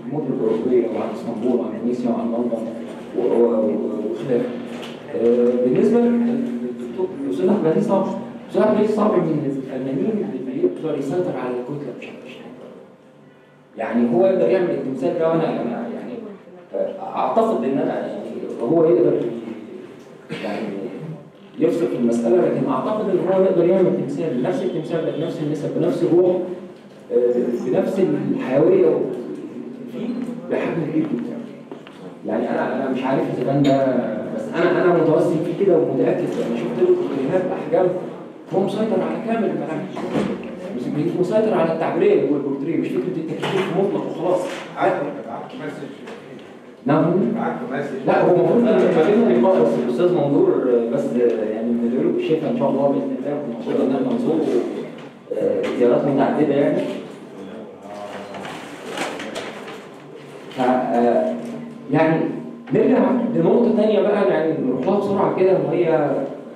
المدن الاوروبيه وعن اسطنبول وعن فينيسيا وعن لندن و- و- وخلافه. آه، بالنسبه للدكتور الاستاذ احمد عزيز صعب الاستاذ احمد عزيز صعب من الفنانين اللي بيقدر يسيطر على الكتله بشكل يعني هو يقدر يعمل التمثال ده وانا انا يعني آه، اعتقد ان انا يعني هو يقدر ي- يعني يفصل في المساله لكن اعتقد ان هو يقدر يعمل تمثال نفس التمثال ده بنفس النسب بنفس الروح آه، بنفس الحيويه فيه بحجم كبير جدا يعني انا انا مش عارف اذا كان ده بس انا انا متوسم فيه كده ومتاكد انا شفت له تقريرات باحجام هو مسيطر على كامل الملامح مش مش مسيطر على التعبيريه والبورتريه مش فكره التكشيف مطلق وخلاص نعم لا هو المفروض ان يبقى لقاء بس الاستاذ منظور آه، بس آه، يعني ندعو الشفاء ان شاء الله باذن الله والمفروض ان احنا نزوره آه، زيارات متعدده يعني ف آه، يعني نرجع لنقطه ثانيه بقى يعني نروح لها بسرعه كده وهي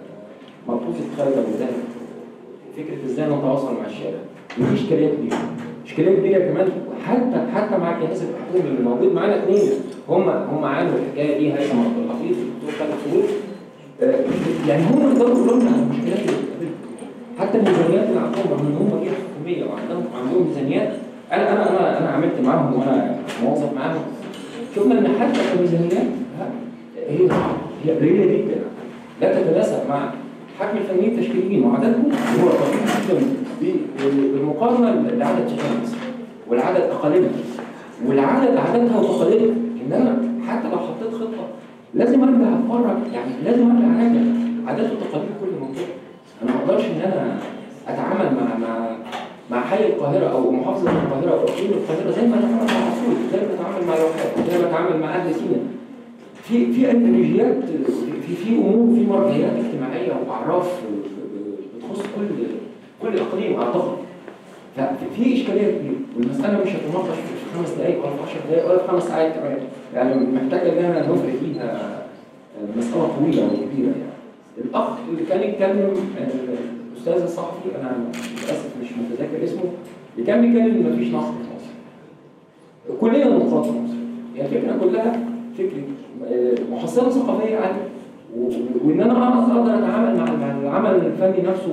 ملحوظه خالد ابو زاهد فكره ازاي نتواصل مع الشارع ودي اشكاليه كبيره اشكاليه كبيره كمان حتى حتى مع الجهاز الحكومي اللي موجود معانا اثنين هم هم عانوا الحكايه دي هيثم عبد الحفيظ والدكتور خالد فؤاد آه، يعني هم يقدروا يقولوا لنا على المشكلات اللي بتقابلهم حتى الميزانيات اللي عندهم رغم ان هم جهه حكوميه وعندهم عندهم ميزانيات انا انا انا انا عملت معاهم وانا موظف معاهم شفنا ان حتى الميزانيات ها، هي هي قليله جدا لا تتناسب مع حجم الفنيين التشكيليين وعددهم اللي هو طبيعي جدا ب- بالمقارنه لعدد سكان مصر والعدد اقاليمها والعدد عددها وتقاليدها ان انا حتى لو حطيت خطه لازم ارجع اتفرج يعني لازم ارجع اراجع عادات وتقاليد كل منطقه انا ما اقدرش ان انا اتعامل مع مع مع حي القاهره او محافظه القاهره او اقليم القاهره زي ما اتعامل مع اسيوط زي ما اتعامل مع الواحات زي ما اتعامل مع اهل سينا في في ايديولوجيات في في امور في مرجعيات اجتماعيه واعراف بتخص كل كل اقليم اعتقد ففي اشكاليه كبيره والمساله مش هتناقش في خمس دقائق ولا في 10 دقائق ولا في خمس ساعات كمان يعني محتاجه ان احنا نفرق فيها مساله طويله وكبيره يعني الاخ اللي كان يتكلم الاستاذ الصحفي انا للاسف مش متذكر اسمه اللي كان بيتكلم ان مفيش نصر في مصر كلنا نقاط في مصر هي الفكره كلها فكره آه، محصله ثقافيه عاليه و- وان انا اعرف اقدر اتعامل مع مع العمل الفني نفسه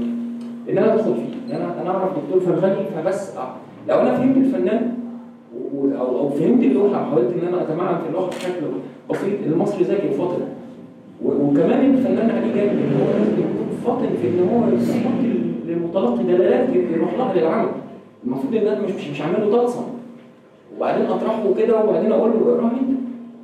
ان انا ادخل فيه ان انا انا اعرف دكتور فرغني فبس أع- لو انا فهمت الفنان و- او او فهمت اللوحه وحاولت ان انا اتمعن في اللوحه بشكل بسيط المصري ذكي وفاطن و- وكمان الفنان عليه جانب ان هو لازم يكون فاطن في ان هو يحط للمتلقي دلالات يروح لها للعمل المفروض ان انا مش مش مش عامل له طلسم وبعدين اطرحه كده وبعدين اقول له اقراه انت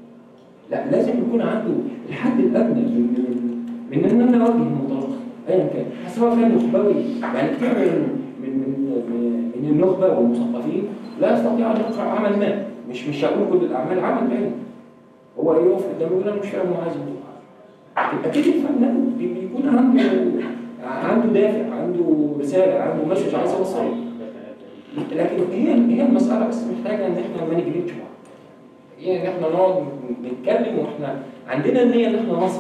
لا لازم يكون عنده الحد الادنى من من من ان انا اواجه المتلقي ايا كان سواء كان نخبوي يعني كتير من من من من, من النخبه والمثقفين لا يستطيع ان يقرا عمل ما مش مش هقول كل الاعمال عمل بعينه هو يقف قدامه يقول انا مش فاهم هو عايز يقول لكن اكيد الفنان بي- بيكون عنده عنده دافع عنده رساله عنده مسج عايز يوصله لكن هي هي المساله بس محتاجه ان احنا ما نجلدش بعض هي ان احنا نقعد نتكلم واحنا عندنا النيه ان احنا نصل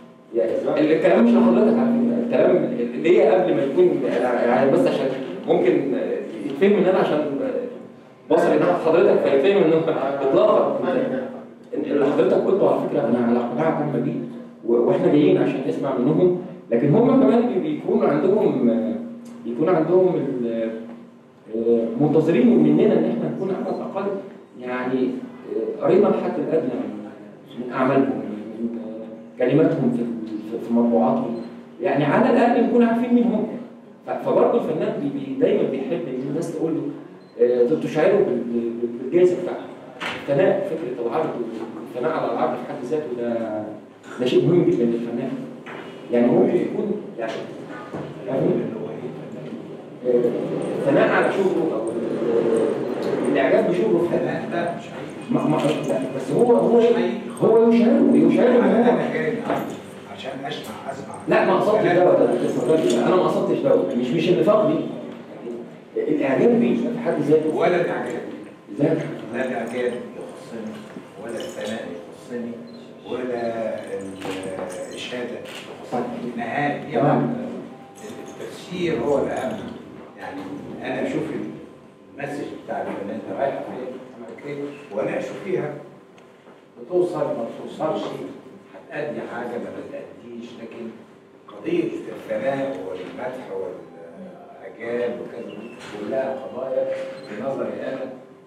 يعني الكلام مش لحضرتك على فكره الكلام اللي هي قبل ما يكون يعني بس عشان ممكن يتفهم ان انا عشان بصري ان حضرتك فيتفهم انه اطلاقا اللي حضرتك قلته على فكره انا على قناعه تامه بيه و- واحنا جايين عشان نسمع منهم لكن هم كمان بي- بيكون عندهم بيكون عندهم ال- آه، منتظرين مننا ان احنا نكون على الاقل يعني آه، قرينا الحد الادنى من من اعمالهم من آه، كلماتهم في في- في مرفوعاتهم يعني على الاقل نكون عارفين مين هم ف- فبرضه الفنان بي- بي- دايما بيحب ان الناس تقول له آه، تشعره بال- بال- بالجائزه بتاعته الثناء فكره العرض والثناء على العرض في حد ذاته ده ده شيء مهم جدا للفنان يعني ممكن يكون يعني يعني آه، الثناء على شغله او ال- الاعجاب بشغله في حد ما ما لا، بس هو هو هو يشعره يشعره ان هو عشان اسمع اسمع لا ما قصدتش دوت انا كنت بقول- انا ما قصدتش دوت مش مش النفاق دي الاعجاب بيه في حد ذاته ولا الاعجاب ذاك لا الاعجاب يخصني ولا الثناء يخصني ولا الاشاده يخصني نهائي تمام. التفسير هو الاهم يعني انا اشوف المسج بتاع الفنان ده رايح فين امريكيه وناقشوا فيها بتوصل ما بتوصلش هتأدي حاجه ما بتأديش لكن قضيه الثناء والمدح والاعجاب وكذا كلها قضايا في نظري انا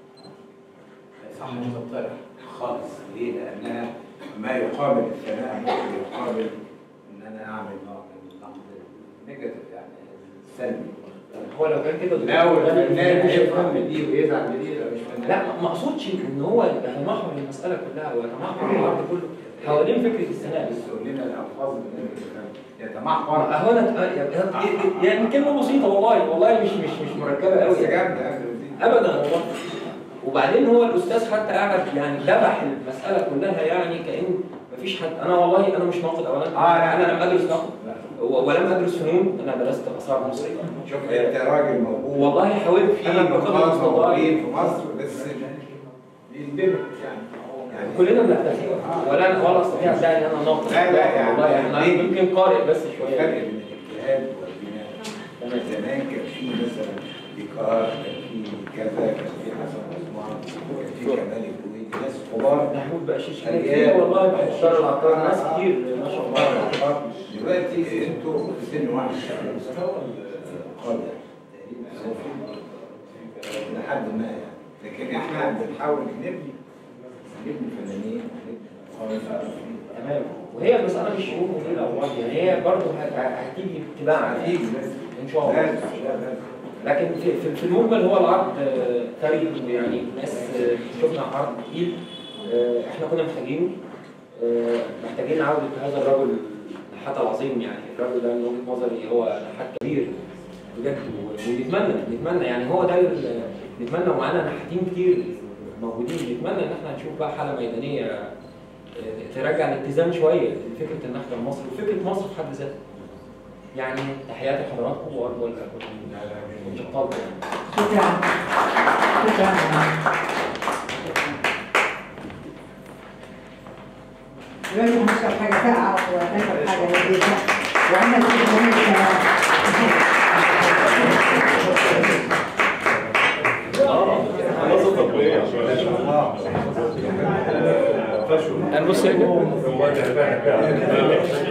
ما يصحش تطرح خالص ليه؟ لانها ما يقابل الثناء ممكن يقابل ان انا اعمل نوع من النقد النيجاتيف يعني سلبي هو لو كان كده لا والفنان مش هيفهم هيفهم بدي ويزعل بدي لا مش فنان لا ما اقصدش ان هو يتمحور المساله كلها ويتمحور العرض كله حوالين فكره الثناء بس قول لنا الالفاظ اللي انت يتمحور هو انا يعني كلمه بسيطه والله والله مش مش مش مركبه قوي بس جامده قبل ابدا والله وبعدين هو الاستاذ حتى قاعد يعني ذبح المساله كلها يعني كان مفيش حد انا والله انا مش ناقد اولا آه، لا، انا لا. لم ادرس نقد و- ولم ادرس فنون انا درست اثار مصريه شوف انت راجل موجود والله حاولت في انا بقدر نقاط استطاعي موجودين في مصر بس بيندمج يعني يعني كلنا بنحتاج ولا انا ولا استطيع ادعي ان انا ناقد لا، لا، يعني والله يعني انا ليه؟ يمكن قارئ بس الفرق شويه بين الاجتهاد والبناء زمان كان في مثلا ديكار كان في كذا كان في حسن عثمان كان في كمال الكويتي ناس كبار محمود بقشيش أيام. كتير والله بحشر العطار ناس كتير ما شاء الله دلوقتي انتوا في سن واحد على مستوى القاده تقريبا لحد ما يعني لكن احنا بنحاول نبني نبني فنانين نبني تمام وهي المساله مش شؤون مدير او واحد يعني هي برضه هتيجي اتباعا هتيجي ان شاء الله لازم لازم لكن في, في, في المجمل هو العرض آه، ثري يعني ناس آه، شفنا عرض تقيل آه، احنا كنا محتاجينه آه، محتاجين عودة هذا الرجل النحات العظيم يعني الراجل ده من وجهة نظري هو نحات كبير بجد و- ونتمنى نتمنى يعني هو ده ال- نتمنى ومعانا نحاتين كتير موجودين نتمنى ان احنا نشوف بقى حالة ميدانية آه، ترجع الاتزان شوية لفكرة النحت المصري وفكرة مصر في حد ذاتها يعني تحياتي لحضراتكم وارجو ان اكون انشقاق يعني شكرا شكرا دلوقتي هنشرب حاجة ساقعة وناكل حاجة لذيذة وعندنا تليفون انا بص